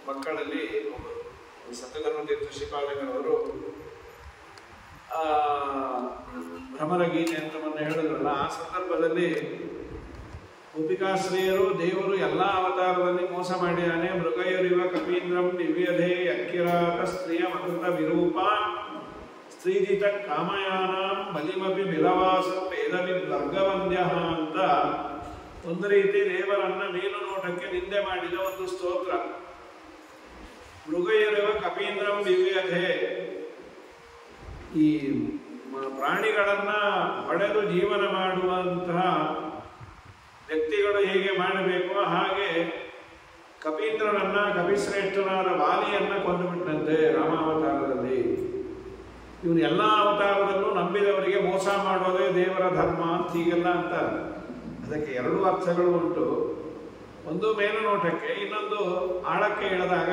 ಮಕ್ಕಳಲ್ಲಿ ಒಬ್ಬರು ಸತ್ಯಧರ್ಮತೀರ್ಥ ಶ್ರೀಪಾದಂಗಳವರು ಆ ಭ್ರಮರ ಗೀತೆ ಅಂತ ಮೊನ್ನೆ ಹೇಳಿದ್ರಲ್ಲ ಆ ಸಂದರ್ಭದಲ್ಲಿ ಗೋಪಿಕಾಶ್ರೀಯರು ದೇವರು ಎಲ್ಲಾ ಅವತಾರದಲ್ಲಿ ಮೋಸ ಮಾಡಿದಾನೆ ಮೃಗಯುರಿವ ಕಪೀಂದ್ರಂ ದಿವ್ಯಧೇ ಅಕ್ಕಿರಾತ ಸ್ತ್ರೀಯ ಮಕೃತ ವಿರೂಪ ಸ್ತ್ರೀಜಿತ ಕಾಮಯಾನಾಂ ಬಲಿಮಪಿ ಬಿಲವಾಸ ವೇದವಿ ವರ್ಗವಂದ್ಯ ಅಂತ ಒಂದು ರೀತಿ ದೇವರನ್ನ ಮೇಲು ನೋಟಕ್ಕೆ ನಿಂದೆ ಮಾಡಿದ ಒಂದು ಸ್ತೋತ್ರ ಮೃಗಯುರಿವ ಕಪೀಂದ್ರಂ ದಿವ್ಯಧೇ ಈ ಮ- ಪ್ರಾಣಿಗಳನ್ನ ಹೊಡೆದು ಜೀವನ ಮಾಡುವಂತಹ ವ್ಯಕ್ತಿಗಳು ಹೇಗೆ ಮಾಡಬೇಕು ಹಾಗೆ ಕಪೀಂದ್ರನನ್ನ ಕಪಿಶ್ರೇಷ್ಠನಾದ ವಾಲಿಯನ್ನ ಕೊಂದುಬಿಟ್ಟಂತೆ ರಾಮಾವತಾರದಲ್ಲಿ ಇವನು ಎಲ್ಲ ಅವತಾರದಲ್ಲೂ ನಂಬಿದವರಿಗೆ ಮೋಸ ಮಾಡೋದೇ ದೇವರ ಧರ್ಮ ಅಂತ ಹೀಗೆಲ್ಲ ಅಂತಾರೆ ಅದಕ್ಕೆ ಎರಡು ಅರ್ಥಗಳು ಉಂಟು ಒಂದು ಮೇಲು ನೋಟಕ್ಕೆ ಇನ್ನೊಂದು ಆಳಕ್ಕೆ ಇಳಿದಾಗ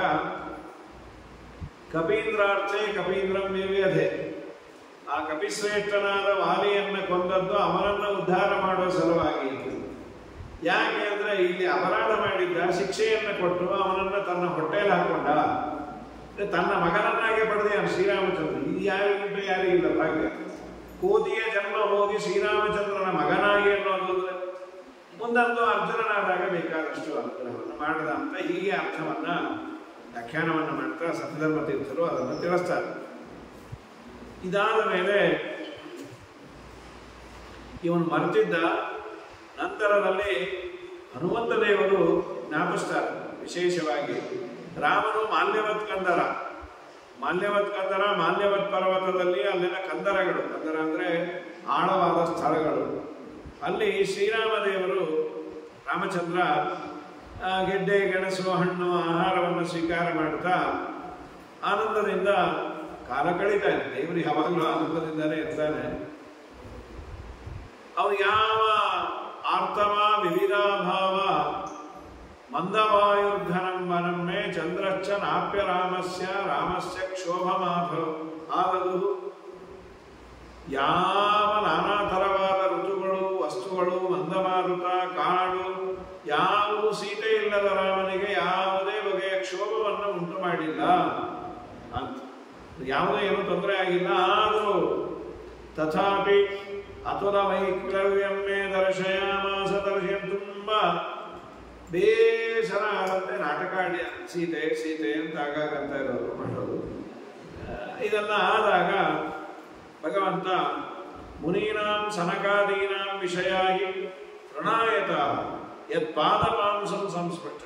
ಕಪೀಂದ್ರಾರ್ಚೆ ಕಪೀಂದ್ರಂ ವಿವ್ಯಧೆ ಆ ಕಪಿಶ್ರೇಷ್ಠನಾದ ವಾಲಿಯನ್ನ ಕೊಂದದ್ದು ಅವನನ್ನ ಉದ್ಧಾರ ಮಾಡುವ ಸಲುವಾಗಿ ಇತ್ತು. ಯಾಕೆ ಅಂದ್ರೆ ಇಲ್ಲಿ ಅಪರಾಧ ಮಾಡಿದ್ದ ಶಿಕ್ಷೆಯನ್ನ ಕೊಟ್ಟು ಅವನನ್ನ ತನ್ನ ಹೊಟ್ಟೆಯಲ್ಲಿ ಹಾಕೊಂಡ ಅಂದ್ರೆ ತನ್ನ ಮಗನನ್ನಾಗೆ ಪಡೆದ ಶ್ರೀರಾಮಚಂದ್ರ ಇದು ಯಾರಿಗಿಂತ ಯಾರಿಗಿಲ್ಲ ಭಾಗ್ಯ ಕೋತಿಯ ಜನ್ಮ ಹೋಗಿ ಶ್ರೀರಾಮಚಂದ್ರನ ಮಗನಾಗಿ ಅನ್ನೋದು ಅಂದ್ರೆ ಮುಂದಂದು ಅರ್ಜುನನಾದಾಗ ಬೇಕಾದಷ್ಟು ಅನುಗ್ರಹವನ್ನು ಮಾಡದ ಅಂತ ಹೀಗೆ ಅರ್ಥವನ್ನ ವ್ಯಾಖ್ಯಾನವನ್ನು ಮಾಡ್ತಾ ಸತ್ಯಧರ್ಮ ತೀರ್ಥರು ಅದನ್ನು ತಿಳಿಸ್ತಾರೆ ಇದಾದ ಮೇಲೆ ಇವನು ಮರೆತಿದ್ದ ನಂತರದಲ್ಲಿ ಹನುಮಂತ ದೇವರು ಜ್ಞಾಪಿಸ್ತಾರೆ ವಿಶೇಷವಾಗಿ ರಾಮನು ಮಾಲ್ಯವತ್ ಕಂದರ ಮಾಲ್ಯವತ್ ಕಂದರ ಮಾಲ್ಯವತ್ ಪರ್ವತದಲ್ಲಿ ಅಲ್ಲಿನ ಕಂದರಗಳು ಕಂದರ ಅಂದ್ರೆ ಆಳವಾದ ಸ್ಥಳಗಳು ಅಲ್ಲಿ ಶ್ರೀರಾಮ ದೇವರು ರಾಮಚಂದ್ರ ಆ, ಗೆಡ್ಡೆ ಗೆಣಸು ಹಣ್ಣು ಆಹಾರವನ್ನು ಸ್ವೀಕಾರ ಮಾಡ್ತಾ ಆನಂದದಿಂದ ಕಾಲ ಕಳೀತಾನೆ ದೇವರು ಯಾವಾಗಲೂ ಆನಂದದಿಂದಾನೇ ಇರ್ತಾನೆ ಅವನು ಯಾವ ಆರ್ತವ ವಿವಿಧಾಭಾವ ಮಂದವಾಯುರ್ಧನಂ ವನಮ್ಮೆ ಚಂದ್ರಶ್ಚ ನಾಪ್ಯ ರಾಮಸ್ಯ ರಾಮಸ್ಯ ಕ್ಷೋಭಮಾಧ ಆಗದು ಯಾವ ನಾನಾ ಥರವಾದ ಋತುಗಳು ವಸ್ತುಗಳು ಮಂದಮಾರುತ ಕಾಡು ಯಾವುದು ಸೀತೆ ಇಲ್ಲದ ರಾಮನಿಗೆ ಯಾವುದೇ ಬಗೆಯ ಕ್ಷೋಭವನ್ನು ಉಂಟು ಮಾಡಿಲ್ಲ ಅಂತ ಯಾವುದೇ ಏನು ತೊಂದರೆ ಆಗಿಲ್ಲ ಆದರೂ ತಥಾಪಿ ಅತುಲ ವೈಕ್ಲವ್ಯಮ್ಮೆ ದರ್ಶಯಾಮಾಸ ದರ್ಶನ ತುಂಬ ಬೇಸರ ಆದಂತೆ ನಾಟಕ ಆಡಿ ಸೀತೆ ಸೀತೆ ಅಂತ ಆಗಾಗ ಅಂತ ಇರೋದು ಮಾಡೋದು ಆ, ಇದೆಲ್ಲ ಆದಾಗ ಭಗವಂತ ಮುನೀನಾಂ ಸನಕಾದೀನಾಂ ವಿಷಯಾಗಿ ಪ್ರಣಾಯತ ಯತ್ ಪಾದಪಾಂಸಂ ಸಂಸ್ಪೃಷ್ಟ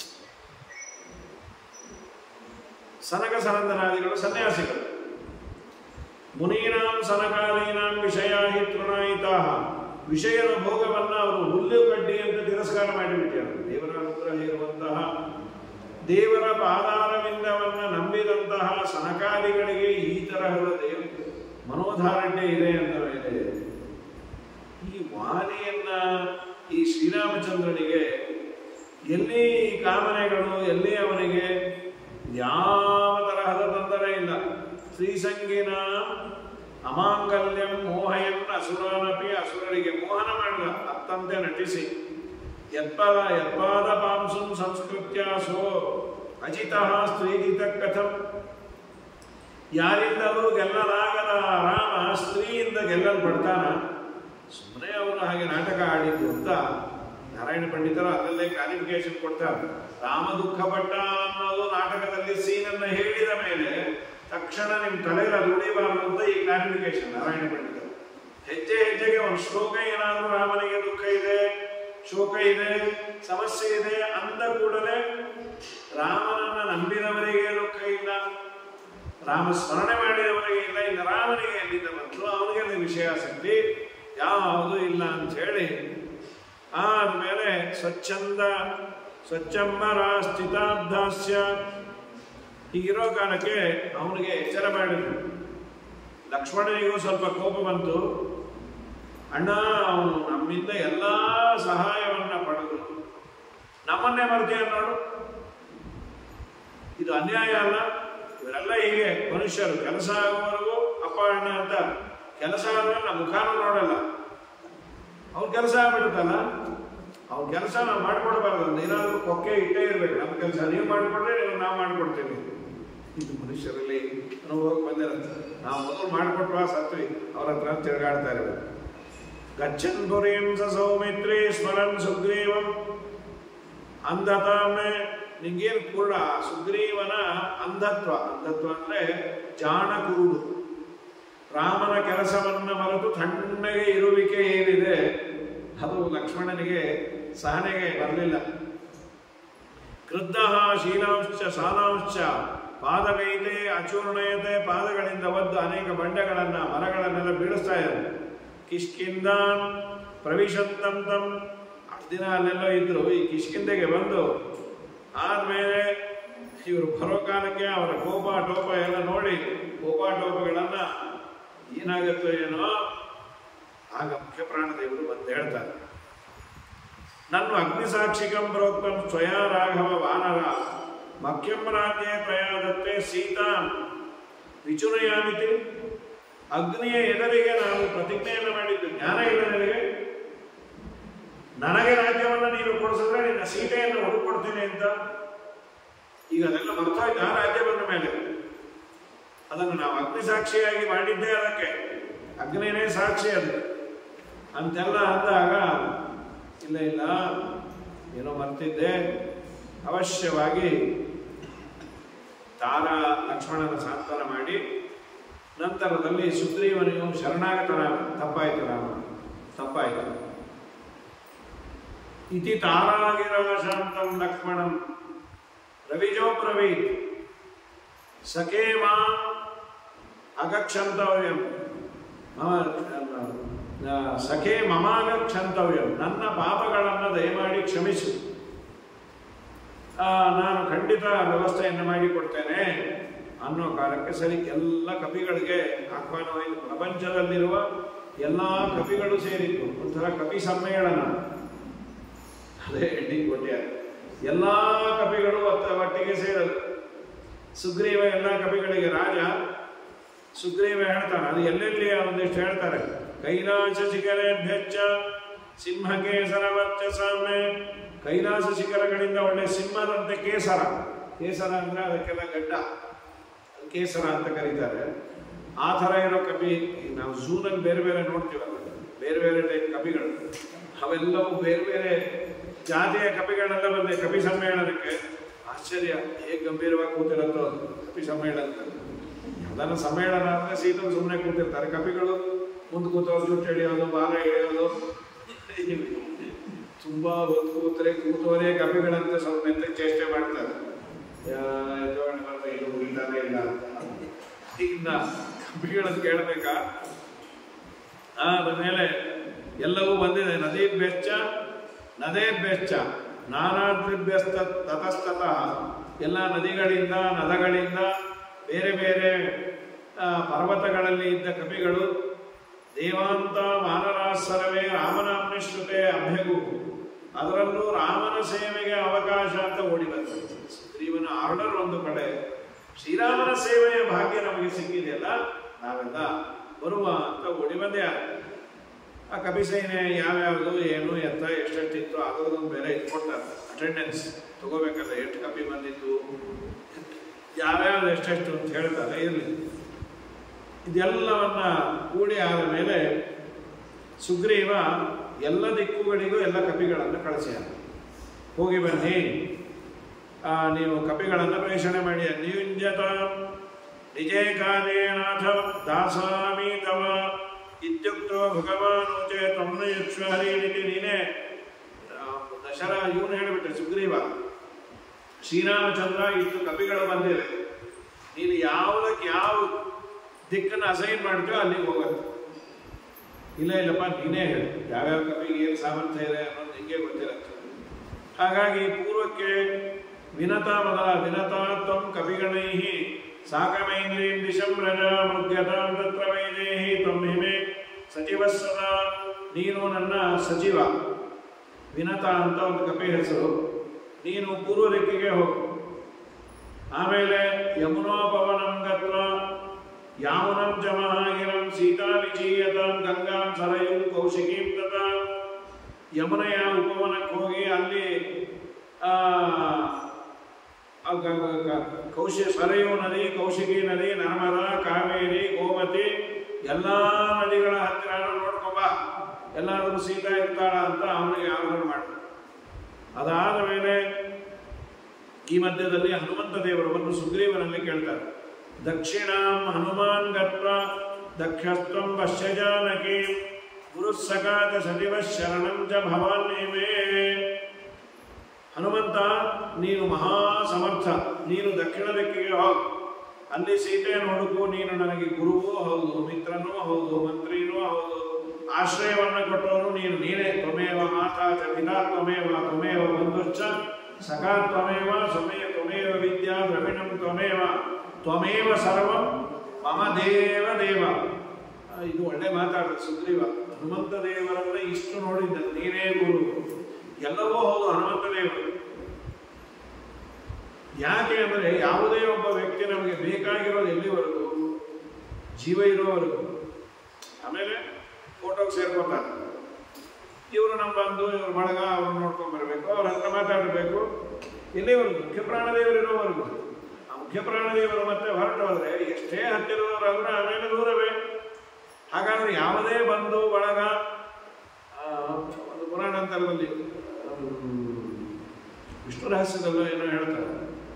ಸನಕ ಸನಂದನಾದಿಗಳು ಸನ್ಯಾಸಿಗಳು ಮುನೀನಾಂ ಸನಕಾದೀನಾಂ ವಿಷಯಾಹಿ ತೃಣಾಯಿತ ವಿಷಯದ ಭೋಗವನ್ನ ಅವರು ಹುಲ್ಲು ಕಡ್ಡಿ ಅಂತ ತಿರಸ್ಕಾರ ಮಾಡಿಬಿಟ್ಟಾರೆ ದೇವರ ಅನುಗ್ರಹ ಇರುವಂತಹ ದೇವರ ಪಾದಾರವಿಂದವನ್ನ ನಂಬಿದಂತಹ ಸನಕಾದಿಗಳಿಗೆ ಈ ತರಹದ ದೇವ ಮನೋಧಾರಣ್ಯ ಇದೆ ಅಂತ ಮೇಲೆ ಈ ವಾಲಿಯನ್ನ ಈ ಶ್ರೀರಾಮಚಂದ್ರನಿಗೆ ಎಲ್ಲಿ ಈ ಕಾಮನೆಗಳು ಎಲ್ಲಿ ಅವನಿಗೆ ಯಾವ ತರಹದ ತೊಂದರೆ ಇಲ್ಲ ಶ್ರೀಸಂಗಿನ ಅಮಾಂಗಲ್ಯಂ ಮೋಹಯನ್ ಅಸುರನಪಿ ಅಸುರರಿಗೆ ಮೋಹನ ಮಾಡಿದ ಅತ್ತಂತೆ ನಟಿಸಿ ಯತ್ಪದ ಯತ್ಪಾದ ಪಾಂಸುಂ ಸಂಸ್ಕೃತ್ಯ ಸೋ ಅಜಿತ ಸ್ತ್ರೀಜಿತ ಕಥಂ ಯಾರಿಂದಲೂ ಗೆಲ್ಲಲಾಗದ ರಾಮ ಸ್ತ್ರೀಯಿಂದ ಗೆಲ್ಲಲ್ಪಡ್ತಾನ ಸುಮ್ಮನೆ ಅವರು ಹಾಗೆ ನಾಟಕ ಆಡಿದ್ದು ಅಂತ ನಾರಾಯಣ ಪಂಡಿತರು ಅದರಲ್ಲೇ ಕ್ಲಾರಿಫಿಕೇಶನ್ ಕೊಡ್ತಾರೆ ರಾಮ ದುಃಖ ಪಟ್ಟ ಅನ್ನೋದು ನಾಟಕದಲ್ಲಿ ಸೀನನ್ನ ಹೇಳಿದ ಮೇಲೆ ತಕ್ಷಣ ನಿಮ್ ತಲೆಯಲ್ಲಿ ಅದು ಉಳಿಬಾರದು ಅಂತ ಈ ಕ್ಲಾರಿಫಿಕೇಶನ್ ನಾರಾಯಣ ಪಂಡಿತರು ಹೆಜ್ಜೆ ಹೆಜ್ಜೆಗೆ ಒಂದು ಶ್ಲೋಕ ಏನಾದ್ರೂ ರಾಮನಿಗೆ ದುಃಖ ಇದೆ ಶೋಕ ಇದೆ ಸಮಸ್ಯೆ ಇದೆ ಅಂದ ಕೂಡಲೇ ರಾಮನನ್ನ ನಂಬಿದವರಿಗೆ ದುಃಖ ಇಲ್ಲ ರಾಮ ಸ್ಮರಣೆ ಮಾಡಿದವರಿಗೆ ಇಲ್ಲ ಇನ್ನು ರಾಮನಿಗೆ ಎಲ್ಲಿಂದ ಬಂತು ಅವನಿಗೆ ವಿಷಯಾಸಕ್ತಿ ಯಾವುದು ಇಲ್ಲ ಅಂತ ಹೇಳಿ ಆದ್ಮೇಲೆ ಸ್ವಚ್ಛಂದ ಸ್ವಚ್ಛಂಬರ ಸ್ಥಿತಾಬ್ದಾಸ್ಯ ಹೀಗಿರೋ ಕಾಲಕ್ಕೆ ಅವನಿಗೆ ಎಚ್ಚರ ಮಾಡಿದ್ರು ಲಕ್ಷ್ಮಣನಿಗೂ ಸ್ವಲ್ಪ ಕೋಪ ಬಂತು ಅಣ್ಣ ಅವನು ನಮ್ಮಿಂದ ಎಲ್ಲಾ ಸಹಾಯವನ್ನ ಪಡೆದು ನಮ್ಮನ್ನೇ ಮರ್ತೀಯ ನೋಡು ಇದು ಅನ್ಯಾಯ ಅಲ್ಲ ಇವರೆಲ್ಲ ಹೀಗೆ ಮನುಷ್ಯರು ಕೆಲಸ ಆಗುವವರೆಗೂ ಅಪ್ಪ ಅಣ್ಣ ಅಂತ ಕೆಲಸ ಆದ್ಮೇಲೆ ನಮ್ಮ ಮುಖಾನು ನೋಡಲ್ಲ ಅವ್ರ ಕೆಲಸ ಆಗ್ಬಿಡುತ್ತಲ್ಲ ಅವ್ನ ಕೆಲಸ ನಾವು ಮಾಡ್ಕೊಡ್ಬಾರ್ದು ಒಂದು ಏನಾದರೂ ಕೊಕ್ಕೆ ಇಟ್ಟೇ ಇರ್ಬೇಕು ನಮ್ಮ ಕೆಲಸ ನೀವು ಮಾಡಿಕೊಟ್ರೆ ನೀವು ನಾವು ಮಾಡ್ಕೊಡ್ತೀವಿ ಇದು ಮನುಷ್ಯರಲ್ಲಿ ಅನುಭವಕ್ಕೆ ಬಂದಿರುತ್ತೆ ನಾವು ಮೊದಲು ಮಾಡಿಕೊಟ್ವಾ ಸತ್ವಿ ಅವ್ರ ಹತ್ರ ತಿರುಗಾಡ್ತಾ ಇರ್ಬೇಕು ಗಚ್ಚನ್ ಪುರೀಂ ಸ ಸೌಮಿತ್ರಿ ಸ್ಮರನ್ ಸುಗ್ರೀವಂ ಅಂಧತಾಮೆ ನಿಂಗೇನು ಪೂರ್ಣ ಸುಗ್ರೀವನ ಅಂಧತ್ವ ಅಂಧತ್ವ ಅಂದ್ರೆ ಜಾಣ ಕುರುಡು ರಾಮನ ಕೆಲಸವನ್ನ ಮರೆತು ತಣ್ಣಗೆ ಇರುವಿಕೆ ಏನಿದೆ ಅದು ಲಕ್ಷ್ಮಣನಿಗೆ ಸಹನೆಗೆ ಬರಲಿಲ್ಲ ಕ್ರುದ್ಧ ಶೀಲಾಂಶ ಸಾಲಾಂಶ ಪಾದಗೈತೆ ಅಚೂರ್ಣಯತೆ ಪಾದಗಳಿಂದ ಒದ್ದು ಅನೇಕ ಬಂಡೆಗಳನ್ನ ಮರಗಳನ್ನೆಲ್ಲ ಬೀಳಿಸ್ತಾ ಇದ್ದಾರೆ ಕಿಷ್ಕಿಂದ ಪ್ರವಿಶಂತಂ ತಂ ಅಷ್ಟು ದಿನ ಅಲ್ಲೆಲ್ಲೋ ಇದ್ರು ಈ ಕಿಷ್ಕಿಂದೆಗೆ ಬಂದು ಆದ್ಮೇಲೆ ಇವರು ಬರೋ ಕಾಲಕ್ಕೆ ಅವರ ಕೋಪ ಟೋಪ ಎಲ್ಲ ನೋಡಿ ಕೋಪ ಟೋಪಗಳನ್ನ ಏನಾಗುತ್ತೋ ಏನೋ ಆಗ ಮುಖ್ಯ ಪ್ರಾಣದೇವರು ಬಂದು ಹೇಳ್ತಾರೆ ನನ್ನ ಅಗ್ನಿಸಾಕ್ಷಿಕಂ ಪ್ರೋಕ್ತಂ ಸ್ವಯಾ ರಾಘವ ವಾನರ ಮಖ್ಯಂ ರಾಜ್ಯ ಪ್ರಯಾದತ್ತೆ ಸೀತಾ ವಿಚುನಯಾಮಿತಿ ಅಗ್ನಿಯ ಎದುರಿಗೆ ನಾವು ಪ್ರತಿಜ್ಞೆಯನ್ನು ಮಾಡಿದ್ದು ಜ್ಞಾನ ಇಲ್ಲ ನಿನಗೆ ನನಗೆ ರಾಜ್ಯವನ್ನು ನೀನು ಕೊಡಿಸಿದ್ರೆ ನಿನ್ನ ಸೀತೆಯನ್ನು ಹುಡುಕೊಡ್ತೀನಿ ಅಂತ ಈಗ ಅದೆಲ್ಲ ಮರ್ತೋಯ್ತು ಆ ರಾಜ್ಯ ಬಂದ ಮೇಲೆ ಅದನ್ನು ನಾವು ಅಗ್ನಿ ಸಾಕ್ಷಿಯಾಗಿ ಮಾಡಿದ್ದೇ ಅದಕ್ಕೆ ಅಗ್ನಿನೇ ಸಾಕ್ಷಿ ಅದು ಅಂತೆಲ್ಲ ಅಂದಾಗ ಇಲ್ಲ ಇಲ್ಲ ಏನೋ ಮರ್ತಿದ್ದೆ ಅವಶ್ಯವಾಗಿ ತಾರ ಲಕ್ಷ್ಮಣನ ಸಾಂತ್ವನ ಮಾಡಿ ನಂತರದಲ್ಲಿ ಸುಗ್ರೀವನಿಗೂ ಶರಣಾಗತನ ತಪ್ಪಾಯಿತು ರಾಮ ತಪ್ಪಾಯಿತು ಇತಿ ತಾರಾಗಿರ ಶಾಂತಂ ಲಕ್ಷ್ಮಣಂ ರವಿಜೋ ಬ್ರವೀತ್ ಸಖೇ ಮಾಂ ಅಗಕ್ಷಂತವ್ಯಂ ಮಮ ಆ, ಸಖೇ ಮಮಾಗಕ್ಷಂತವ್ಯಂ ನನ್ನ ಪಾಪಗಳನ್ನು ದಯಮಾಡಿ ಕ್ಷಮಿಸು ಆ, ನಾನು ಖಂಡಿತ ವ್ಯವಸ್ಥೆಯನ್ನು ಮಾಡಿಕೊಡ್ತೇನೆ ಅನ್ನೋ ಕಾಲಕ್ಕೆ ಸರಿ ಎಲ್ಲ ಕವಿಗಳಿಗೆ ಆಹ್ವಾನವಾಯಿತು ಪ್ರಪಂಚದಲ್ಲಿರುವ ಎಲ್ಲ ಕವಿಗಳು ಸೇರಿತ್ತು ಒಂಥರ ಕವಿ ಸಮ್ಮೇಳನ ಅದೇ ಹೆಣ್ಣಿಗೆ ಕೊಟ್ಟಿದ್ದಾರೆ ಎಲ್ಲ ಕವಿಗಳು ಒತ್ತ- ಒಟ್ಟಿಗೆ ಸೇರಲು ಸುಗ್ರೀವ ಎಲ್ಲ ಕವಿಗಳಿಗೆ ರಾಜ ಸುಗ್ರೀವ ಹೇಳ್ತಾನೆ ಅದು ಎಲ್ಲೆಲ್ಲಿ ಒಂದಿಷ್ಟು ಹೇಳ್ತಾರೆ ಕೈಲಾಸ ಶಿಖರೇಭ್ಯಚ್ಚ ಸಿಂಹಕೇಸರ ವರ್ಚಸಾಮೆ ಕೈಲಾಸ ಶಿಖರಗಳಿಂದ ಒಳ್ಳೆ ಸಿಂಹದಂತೆ ಕೇಸರ ಕೇಸರ ಅಂದ್ರೆ ಅದಕ್ಕೆಲ್ಲ ಗಡ್ಡ ಅದು ಕೇಸರ ಅಂತ ಕರೀತಾರೆ ಆ ಥರ ಇರೋ ಕಪಿ ಈಗ ನಾವು ಝೂನಲ್ಲಿ ಬೇರೆ ಬೇರೆ ನೋಡ್ತೀವಲ್ಲ ಬೇರೆ ಬೇರೆ ಟೈಪ್ ಕಪಿಗಳು ಅವೆಲ್ಲವೂ ಬೇರೆ ಬೇರೆ ಜಾತಿಯ ಕಪಿಗಳೆಲ್ಲ ಬಂದೆ ಕಪಿ ಸಮ್ಮೇಳನಕ್ಕೆ ಆಶ್ಚರ್ಯ ಹೇಗೆ ಗಂಭೀರವಾಗಿ ಕೂತಿರತ್ತೋ ಅದು ಕಪಿ ಸಮ್ಮೇಳನದಲ್ಲಿ ಅದನ್ನ ಸಮ್ಮೇಳನ ಅಂದ್ರೆ ಸೀತಲು ಸುಮ್ಮನೆ ಕೂತಿರ್ತಾರೆ ಕಪಿಗಳು ಮುಂದೆ ಕೂತವ್ರು ಜುಟ್ಟು ಎಳೆಯೋದು ಬಾಲ ಎಳೆಯೋದು ತುಂಬಾ ಹೊತ್ತು ಕೂತರೆ ಕೂತವರೇ ಕಪಿಗಳಂತೆ ಸ್ವಲ್ಪ ಮೆತ್ತ ಚೇಷ್ಟೆ ಮಾಡ್ತಾರೆ ಯಾ- ಜೋಗಣ್ಣ ಬರ್ತಾ ಇದು ಮುಗಿತಾನೆ ಇಲ್ಲ ಅಂತ ಇನ್ನ ಕಪಿಗಳನ್ನು ಕೇಳಬೇಕಾ ಆದ ಮೇಲೆ ಎಲ್ಲವೂ ಬಂದಿದೆ ನದಿ ಬೆಚ್ಚ ನದೇ ಬೆಚ್ಚ ನಾನಾದ್ರಿಭ್ಯಸ್ತ ತತಸ್ತತಃ ಎಲ್ಲ ನದಿಗಳಿಂದ ನದಗಳಿಂದ ಬೇರೆ ಬೇರೆ ಆ, ಪರ್ವತಗಳಲ್ಲಿ ಇದ್ದ ಕವಿಗಳು ದೇವಾಂತ ಮಾನರಾಸರವೇ ರಾಮನಾಮ್ನಿಶ್ರುತೆ ಅಭ್ಯಗು ಅದರಲ್ಲೂ ರಾಮನ ಸೇವೆಗೆ ಅವಕಾಶ ಅಂತ ಓಡಿ ಬಂದರು ಸುಗ್ರೀವನ ಆರ್ಡರ್ ಒಂದು ಕಡೆ ಶ್ರೀರಾಮನ ಸೇವೆಯ ಭಾಗ್ಯ ನಮಗೆ ಸಿಕ್ಕಿದೆಯಲ್ಲ ನಾವೆಲ್ಲ ಬರುವ ಅಂತ ಓಡಿ ಬಂದೆ ಆ ಕಪಿಸೇನೆ ಯಾವ್ಯಾವುದು ಏನು ಎತ್ತ ಎಷ್ಟೆಷ್ಟಿತ್ತು ಅದರದೊಂದು ಬೇರೆ ಇಟ್ಕೊಡ್ತಾರೆ ಅಟೆಂಡೆನ್ಸ್ ತಗೋಬೇಕಲ್ಲ ಎಷ್ಟು ಕಪಿ ಬಂದಿತ್ತು ಯಾವ್ಯಾವ್ದು ಎಷ್ಟೆಷ್ಟು ಅಂತ ಹೇಳ್ತಾರೆ ಇರಲಿ ಇದೆಲ್ಲವನ್ನ ಕೂಡಿ ಆದ ಮೇಲೆ ಸುಗ್ರೀವ ಎಲ್ಲ ದಿಕ್ಕುಗಳಿಗೂ ಎಲ್ಲ ಕಪಿಗಳನ್ನು ಕಳಿಸ್ಯಾರ ಹೋಗಿ ಬನ್ನಿ ಆ, ನೀವು ಕಪಿಗಳನ್ನು ಪ್ರೇಷಣೆ ಮಾಡಿ ನಿಯುಂಜತ ನಿಜೇ ಕಾಲೇನಾಥ ದಾಸಾಮಿ ತವ ಇತ್ಯುಕ್ತೋ ಭಗವಾನ್ ಉಚೆ ತಮ್ಮ ಯಕ್ಷಹರಿನಿತಿ ನೀನೇ ಆ, ದಶರ ಇವನು ಹೇಳಿಬಿಟ್ರೆ ಸುಗ್ರೀವ ಶ್ರೀರಾಮಚಂದ್ರ ಇಷ್ಟು ಕಪಿಗಳು ಬಂದಿವೆ ನೀನು ಯಾವುದಕ್ಕೆ ಯಾವ ದಿಕ್ಕನ್ನು ಅಸೈನ್ ಮಾಡ್ತೀಯೋ ಅಲ್ಲಿಗೆ ಹೋಗುತ್ತೆ ಇಲ್ಲ ಇಲ್ಲಪ್ಪ ನೀನೇ ಹೇಳು ಯಾವ್ಯಾವ ಕಪಿಗೆ ಏನು ಸಾಮರ್ಥ್ಯ ಇದೆ ಅನ್ನೋದು ನಿಂಗೆ ಗೊತ್ತಿರುತ್ತೆ ಹಾಗಾಗಿ ಪೂರ್ವಕ್ಕೆ ವಿನತ ಮೊದಲ ವಿನತ ತ್ವಂ ಕವಿಗಣೈ ಸಾಕಮೈಂದ್ರೀಂ ದಿಶಂ ರಜ ಮೃಗ್ಯತಾಂ ತತ್ರ ವೈದೇಹಿ ತ್ವಂ ಹಿಮೆ ಸಚಿವ ಸದಾ ನೀನು ನನ್ನ ಸಚಿವ ವಿನತ ಅಂತ ಒಂದು ಕಪಿ ಹೆಸರು ನೀನು ಪೂರ್ವ ದಿಕ್ಕಿಗೆ ಹೋಗು ಆಮೇಲೆ ಯಮುನೋಪವನಂ ಗತ್ವ ಯಾಮುನಂ ಚ ಮಹಾಗಿರಂ ಸೀತಾ ವಿಚೀಯತಾಂ ಗಂಗಾಂ ಸರಯುಂ ಕೌಶಿಕೀಂ ತಥಾ ಯಮುನೆಯ ಉಪವನಕ್ಕೆ ಹೋಗಿ ಅಲ್ಲಿ ಆ, ಆ ಗ- ಗ- ಗ- ಕೌಶಿ ಸರಯು ನದಿ ಕೌಶಿಕಿ ನದಿ ನರ್ಮದಾ ಕಾವೇರಿ ಗೋಮತಿ ಎಲ್ಲ ನದಿಗಳ ಹತ್ತಿರ ನೋಡ್ಕೊಂಬ ಎಲ್ಲಾದರೂ ಸೀತಾ ಇರ್ತಾಳ ಅಂತ ಅವನಿಗೆ ಆರ್ಡರ್ ಮಾಡ ಅದಾದ ಮೇಲೆ ಈ ಮಧ್ಯದಲ್ಲಿ ಹನುಮಂತ ದೇವರು ಬಂದು ಸುಗ್ರೀವನಲ್ಲಿ ಕೇಳ್ತಾರೆ ದಕ್ಷಿಣಾಂ ಹನುಮಾನ್ ಗತ್ವ ದಕ್ಷಸ್ತ್ವಂ ಪಶ್ಯ ಜಾನಕಿ ಗುರುಸ್ಸಕಾತ ಸಚಿವ ಶರಣಂ ಚ ಭವಾನ್ನೇಮೇ ಹನುಮಂತ ನೀನು ಮಹಾ ಸಮರ್ಥ ನೀನು ದಕ್ಷಿಣ ದಿಕ್ಕಿಗೆ ಹೋಗು ಅಲ್ಲಿ ಸೀತೆಯನ್ನು ಹುಡುಕು ನೀನು ನನಗೆ ಗುರುವೂ ಹೌದು ಮಿತ್ರನೂ ಹೌದು ಮಂತ್ರಿನೂ ಹೌದು ಆಶ್ರಯವನ್ನು ಕೊಟ್ಟವನು ನೀನು ನೀನೇ ತ್ವಮೇವ ಮಾತಾ ಚ ಪಿತಾ ತ್ವಮೇವ ತ್ವಮೇವ ಬಂಧುಶ್ಚ ಸಖಾ ತ್ವಮೇವ ಸ್ವಮೇವ ತ್ವಮೇವ ವಿದ್ಯಾ ದ್ರವಿಣಂ ತ್ವಮೇವ ತ್ವಮೇವ ಸರ್ವಂ ಮಮ ದೇವ ದೇವ ಆ, ಇದು ಒಳ್ಳೆ ಮಾತಾಡ ಸುಗ್ರೀವ ಹನುಮಂತ ದೇವರನ್ನ ಇಷ್ಟು ನೋಡಿದ್ದ ನೀನೇ ಗುರು ಎಲ್ಲವೂ ಹೌದು ಹನುಮಂತ ದೇವರು ಯಾಕೆ ಅಂದರೆ ಯಾವುದೇ ಒಬ್ಬ ವ್ಯಕ್ತಿ ನಮಗೆ ಬೇಕಾಗಿರೋದು ಎಲ್ಲಿವರೆಗೂ ಜೀವ ಇರೋವರೆಗೂ ಆಮೇಲೆ ಫೋಟೋಗೆ ಸೇರ್ಕೋತಾರೆ ಇವರು ನಮ್ಮ ಬಂದು ಇವ್ರ ಬಳಗ ಅವ್ರು ನೋಡ್ಕೊಂಡ್ ಬರಬೇಕು ಅವ್ರ ಹತ್ರ ಮಾತಾಡಬೇಕು ಎಲ್ಲಿವರೆಗೂ ಮುಖ್ಯ ಪ್ರಾಣದೇವರು ಇರೋವರೆಗೂ ಆ ಮುಖ್ಯ ಪ್ರಾಣದೇವರು ಮತ್ತೆ ಹೊರಟೋದ್ರೆ ಎಷ್ಟೇ ಹತ್ತಿರದವರಾದ್ರೂ ಆಮೇಲೆ ದೂರವೇ ಹಾಗಾದ್ರೆ ಯಾವುದೇ ಬಂಧು ಬಳಗ ಆ, ಒಂದು ಪುರಾಣಾಂತರದಲ್ಲಿ ಹ್ಮ್, ವಿಷ್ಣು ರಹಸ್ಯದಲ್ಲ ಏನೋ ಹೇಳ್ತಾರೆ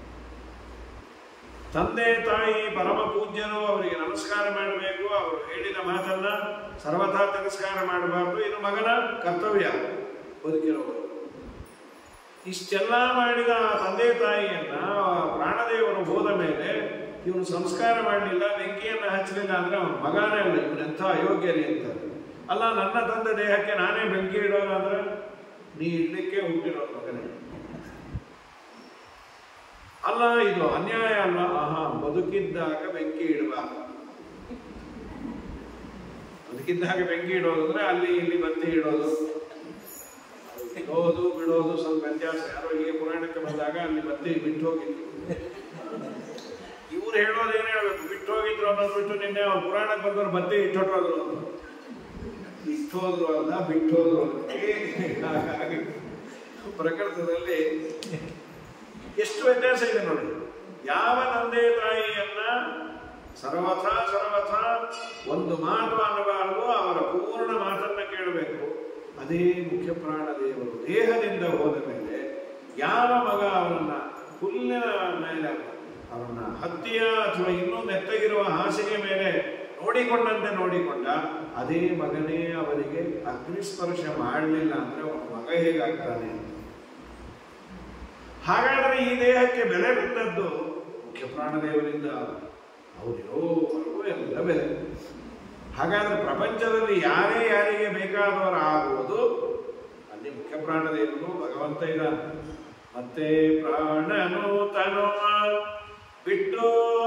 ತಂದೆ ತಾಯಿ ಪರಮ ಪೂಜ್ಯರು ಅವರಿಗೆ ನಮಸ್ಕಾರ ಮಾಡಬೇಕು ಅವರು ಹೇಳಿದ ಮಾತನ್ನ ಸರ್ವಥಾ ತಿರಸ್ಕಾರ ಮಾಡಬಾರ್ದು ಇದು ಮಗನ ಕರ್ತವ್ಯ ಬದುಕಿರೋರು ಇಷ್ಟೆಲ್ಲ ಮಾಡಿದ ಆ ತಂದೆ ತಾಯಿಯನ್ನ ಆ ಪ್ರಾಣದೇವರು ಹೋದ ಮೇಲೆ ಇವನು ಸಂಸ್ಕಾರ ಮಾಡಲಿಲ್ಲ ಬೆಂಕಿಯನ್ನ ಹಚ್ಚಲಿಲ್ಲ ಅಂದ್ರೆ ಅವನ ಮಗನೇ ಅಲ್ಲ ಇವನೆಂಥ ಅಯೋಗ್ಯರಿ ಅಂತ ಅಲ್ಲ ನನ್ನ ತಂದೆ ದೇಹಕ್ಕೆ ನಾನೇ ಬೆಂಕಿ ಇಡೋದಾದ್ರೆ ನೀ ಇಡ್ಲಿಕ್ಕೆ ಹುಟ್ಟಿರೋದು ಮಗನೇ ಅಲ್ಲ ಇದು ಅನ್ಯಾಯ ಅಲ್ಲ ಆಹಾ ಬದುಕಿದ್ದಾಗ ಬೆಂಕಿ ಇಡಬಾರ್ದು ಬದುಕಿದ್ದಾಗ ಬೆಂಕಿ ಇಡೋದು ಅಂದ್ರೆ ಅಲ್ಲಿ ಇಲ್ಲಿ ಬತ್ತಿ ಇಡೋದು ಇಡೋದು ಬಿಡೋದು ಸ್ವಲ್ಪ ವ್ಯತ್ಯಾಸ ಯಾರೋ ಹೀಗೆ ಪುರಾಣಕ್ಕೆ ಬಂದಾಗ ಅಲ್ಲಿ ಬತ್ತಿ ಬಿಟ್ಟು ಹೋಗಿದ್ರು ಇವ್ರು ಹೇಳೋದು ಏನ್ ಹೇಳ್ಬೇಕು ಬಿಟ್ಟು ಹೋಗಿದ್ರು ಅನ್ನೋದು ಬಿಟ್ಟು ನಿನ್ನೆ ಅವ್ರು ಪುರಾಣಕ್ಕೆ ಬಂದವ್ರು ಬತ್ತಿ ಇಟ್ಟೋದ್ರು ಅಂತ ಇಟ್ಟೋದ್ರು ಅಲ್ಲ ಬಿಟ್ಟು ಹೋದ್ರು ಅಂತ ಹಾಗಾಗಿ ಪ್ರಕೃತದಲ್ಲಿ ಎಷ್ಟು ವ್ಯತ್ಯಾಸ ಇದೆ ನೋಡಿ ಯಾವ ತಂದೆ ತಾಯಿಯನ್ನ ಸರ್ವಥ ಸರ್ವಥ ಒಂದು ಮಾತು ಅನ್ನಬಾರದು ಅವರ ಪೂರ್ಣ ಮಾತನ್ನ ಕೇಳಬೇಕು ಅದೇ ಮುಖ್ಯ ಪ್ರಾಣ ದೇವರು ದೇಹದಿಂದ ಹೋದ ಮೇಲೆ ಯಾವ ಮಗ ಅವನನ್ನ ಹುಲ್ಲಿನ ಮೇಲೆ ಅವನ ಹತ್ತಿಯ ಅಥವಾ ಇನ್ನೂ ಮೆತ್ತಗಿರುವ ಹಾಸಿಗೆ ಮೇಲೆ ನೋಡಿಕೊಂಡಂತೆ ನೋಡಿಕೊಂಡ ಅದೇ ಮಗನೇ ಅವರಿಗೆ ಅಗ್ನಿಸ್ಪರ್ಶ ಮಾಡಲಿಲ್ಲ ಅಂದ್ರೆ ಅವನ ಮಗ ಹೇಗಾಗ್ತಾನೆ ಅಂತ ಹಾಗಾದರೆ ಈ ದೇಹಕ್ಕೆ ಬೆಲೆ ಬಿದ್ದದ್ದು ಮುಖ್ಯ ಪ್ರಾಣದೇವರಿಂದ ಅವರಿರೋವರೆಗೂ ಎಲ್ಲ ಬೆಲೆ ಹಾಗಾದ್ರೆ ಪ್ರಪಂಚದಲ್ಲಿ ಯಾರೇ ಯಾರಿಗೆ ಬೇಕಾದವರಾಗುವುದು ಅಲ್ಲಿ ಮುಖ್ಯ ಪ್ರಾಣದೇವರು ಭಗವಂತ ಇದ್ದಾನೆ ಮತ್ತೆ ಪ್ರಾಣನು ತನುವ ಬಿಟ್ಟು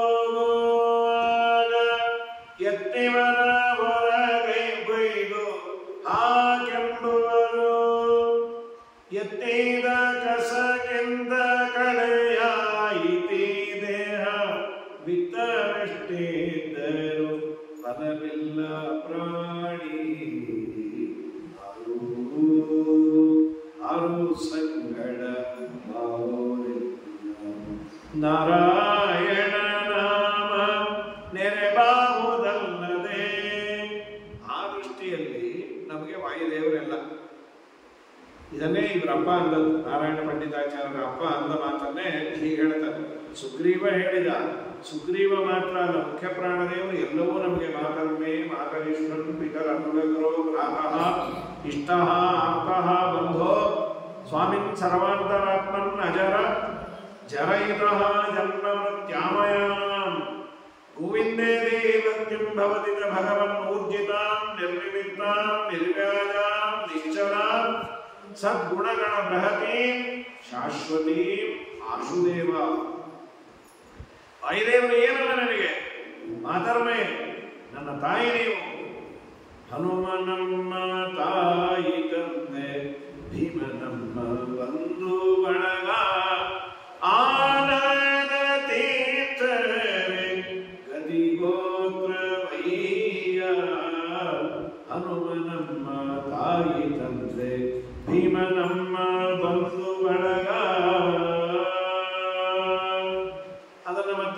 ಎತ್ತಿವನ ಹೊರಗೈ ಬೈದು ಹಾಕೆಂಬುವರು ಎತ್ತಿದ ಕಸಕ್ಕಿಂತ ಕಳೆಯಾಯಿತಿ ದೇಹ ಬಿತ್ತರಷ್ಟಿದ್ದರು ಫಲವಿಲ್ಲ ಪ್ರಾಣಿ ಆರು ಆರು ಸಂಗಡ ಭಾವವಿಲ್ಲ. ನಾರಾಯಣ ನಾಮ ನೆರೆಬಾಹುದಲ್ಲದೆ ಆ ದೃಷ್ಟಿಯಲ್ಲಿ ನಮಗೆ ವಾಯುದೇವರೆಲ್ಲ ಇದನ್ನೇ ಇವ್ರ ಅಪ್ಪ ಅಂದದ್ದು ನಾರಾಯಣ ಪಂಡಿತಾಚಾರ್ಯರ ಅಪ್ಪ ಅಂದ ಮಾತನ್ನೇ ಹೀಗೆ ಹೇಳ್ತಾರೆ ಸುಗ್ರೀವ ಹೇಳಿದ ಸುಗ್ರೀವ ಮಾತ್ರ ಅಲ್ಲ ಮುಖ್ಯ ಪ್ರಾಣದೇವರು ಎಲ್ಲವೂ ನಮಗೆ ಮಾತನ್ನೇ ಮಾತರಿಷ್ಣನ್ ಪಿತರ ಅನುಗರೋ ಭ್ರಾತಃ ಇಷ್ಟಃ ಆಪ್ತಃ ಬಂಧೋ ಸ್ವಾಮಿನ್ ಸರ್ವಾಂತರಾತ್ಮನ್ ಅಜರ ಜರಯಿತಃ ಜನ್ಮ ಮೃತ್ಯಾಮಯಾಂ ಗೋವಿಂದೇ ದೇವತ್ಯಂ ಭವತಿ ಚ ಭಗವನ್ ಊರ್ಜಿತಾಂ ನಿರ್ನಿಮಿತ್ತಾಂ ನಿರ್ವ್ಯಾಜಾಂ ನಿಶ್ಚಲಾಂ ಸದ್ಗುಣಗಣ ಬೃಹತೀಂ ಶಾಶ್ವತೀಂ ಆಶುದೇವ ವಾಯುದೇವರು ಏನಲ್ಲ ನನಗೆ ಮಾತರ್ಮೆ ನನ್ನ ತಾಯಿ ನೀವು ಹನುಮನಮ್ಮ ತಾಯಿ ತಂದೆ ಭೀಮನಮ್ಮ ಬಂಧು ಬಳಗ ಆನಂದ ತೀರ್ಥರೇ ಗದಿಗೋತ್ರವಯ್ಯ ಹನುಮನಮ್ಮ ತಾಯಿ ತಂದೆ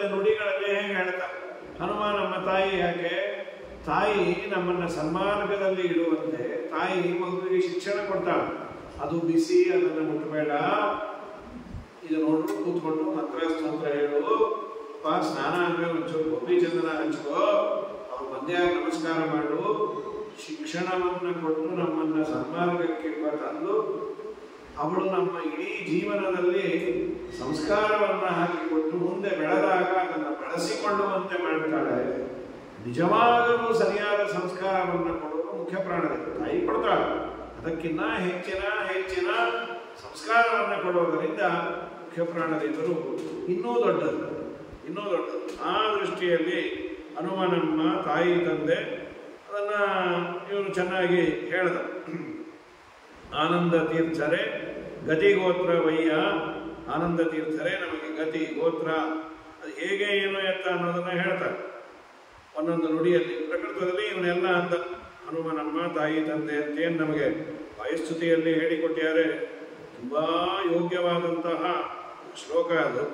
ಮತ್ತೆ ನುಡಿಗಳಲ್ಲಿ ಹೇಗೆ ಹೇಳ್ತಾರೆ ಹನುಮ ನಮ್ಮ ತಾಯಿ ಯಾಕೆ ತಾಯಿ ನಮ್ಮನ್ನ ಸನ್ಮಾರ್ಗದಲ್ಲಿ ಇಡುವಂತೆ ತಾಯಿ ಮಗುವಿಗೆ ಶಿಕ್ಷಣ ಕೊಡ್ತಾಳೆ ಅದು ಬಿಸಿ ಅದನ್ನು ಮುಟ್ಟಬೇಡ ಇದು ನೋಡು ಕೂತ್ಕೊಂಡು ಮಂತ್ರ ಸ್ತೋತ್ರ ಹೇಳು ಪಾ ಸ್ನಾನ ಆದ್ಮೇಲೆ ಒಂಚೂರು ಗೋಪಿ ಚಂದನ ಹಂಚ್ಕೋ ಅವ್ರು ಬಂದೇ ನಮಸ್ಕಾರ ಮಾಡು ಶಿಕ್ಷಣವನ್ನ ಕೊಟ್ಟು ನಮ್ಮನ್ನ ಸನ್ಮಾರ್ಗಕ್ಕೆ ತಂದು ಅವಳು ನಮ್ಮ ಇಡೀ ಜೀವನದಲ್ಲಿ ಸಂಸ್ಕಾರವನ್ನ ಹಾಕಿಕೊಟ್ಟು ಮುಂದೆ ಬೆಳೆದಾಗ ಅದನ್ನು ಬಳಸಿಕೊಳ್ಳುವಂತೆ ಮಾಡ್ತಾಳೆ ನಿಜವಾಗಲೂ ಸರಿಯಾದ ಸಂಸ್ಕಾರವನ್ನು ಕೊಡುವ ಮುಖ್ಯ ಪ್ರಾಣದೇವರು ತಾಯಿ ಕೊಡ್ತಾಳೆ ಅದಕ್ಕಿಂತ ಹೆಚ್ಚಿನ ಹೆಚ್ಚಿನ ಸಂಸ್ಕಾರವನ್ನು ಕೊಡುವುದರಿಂದ ಮುಖ್ಯ ಪ್ರಾಣದೇವರು ಇನ್ನೂ ದೊಡ್ಡದು ಇನ್ನೂ ದೊಡ್ಡದು ಆ ದೃಷ್ಟಿಯಲ್ಲಿ ಹನುಮನಮ್ಮ ತಾಯಿ ತಂದೆ ಅದನ್ನ ಇವನು ಚೆನ್ನಾಗಿ ಹೇಳ್ದ ಆನಂದ ತೀರ್ಥರೇ ಗತಿ ಗೋತ್ರ ವಯ್ಯ ಆನಂದ ತೀರ್ಥರೇ ನಮಗೆ ಗತಿ ಗೋತ್ರ ಅದು ಹೇಗೆ ಏನು ಎತ್ತ ಅನ್ನೋದನ್ನ ಹೇಳ್ತಾರೆ ಒಂದೊಂದು ನುಡಿಯಲ್ಲಿ ಪ್ರಕೃತದಲ್ಲಿ ಇವನ್ನೆಲ್ಲ ಅಂದ ಹನುಮನಮ್ಮ ತಾಯಿ ತಂದೆ ಅಂತೇನು ನಮಗೆ ವಾಯುಸ್ತುತಿಯಲ್ಲಿ ಹೇಳಿಕೊಟ್ಟಿದ್ದಾರೆ ತುಂಬಾ ಯೋಗ್ಯವಾದಂತಹ ಶ್ಲೋಕ ಅದು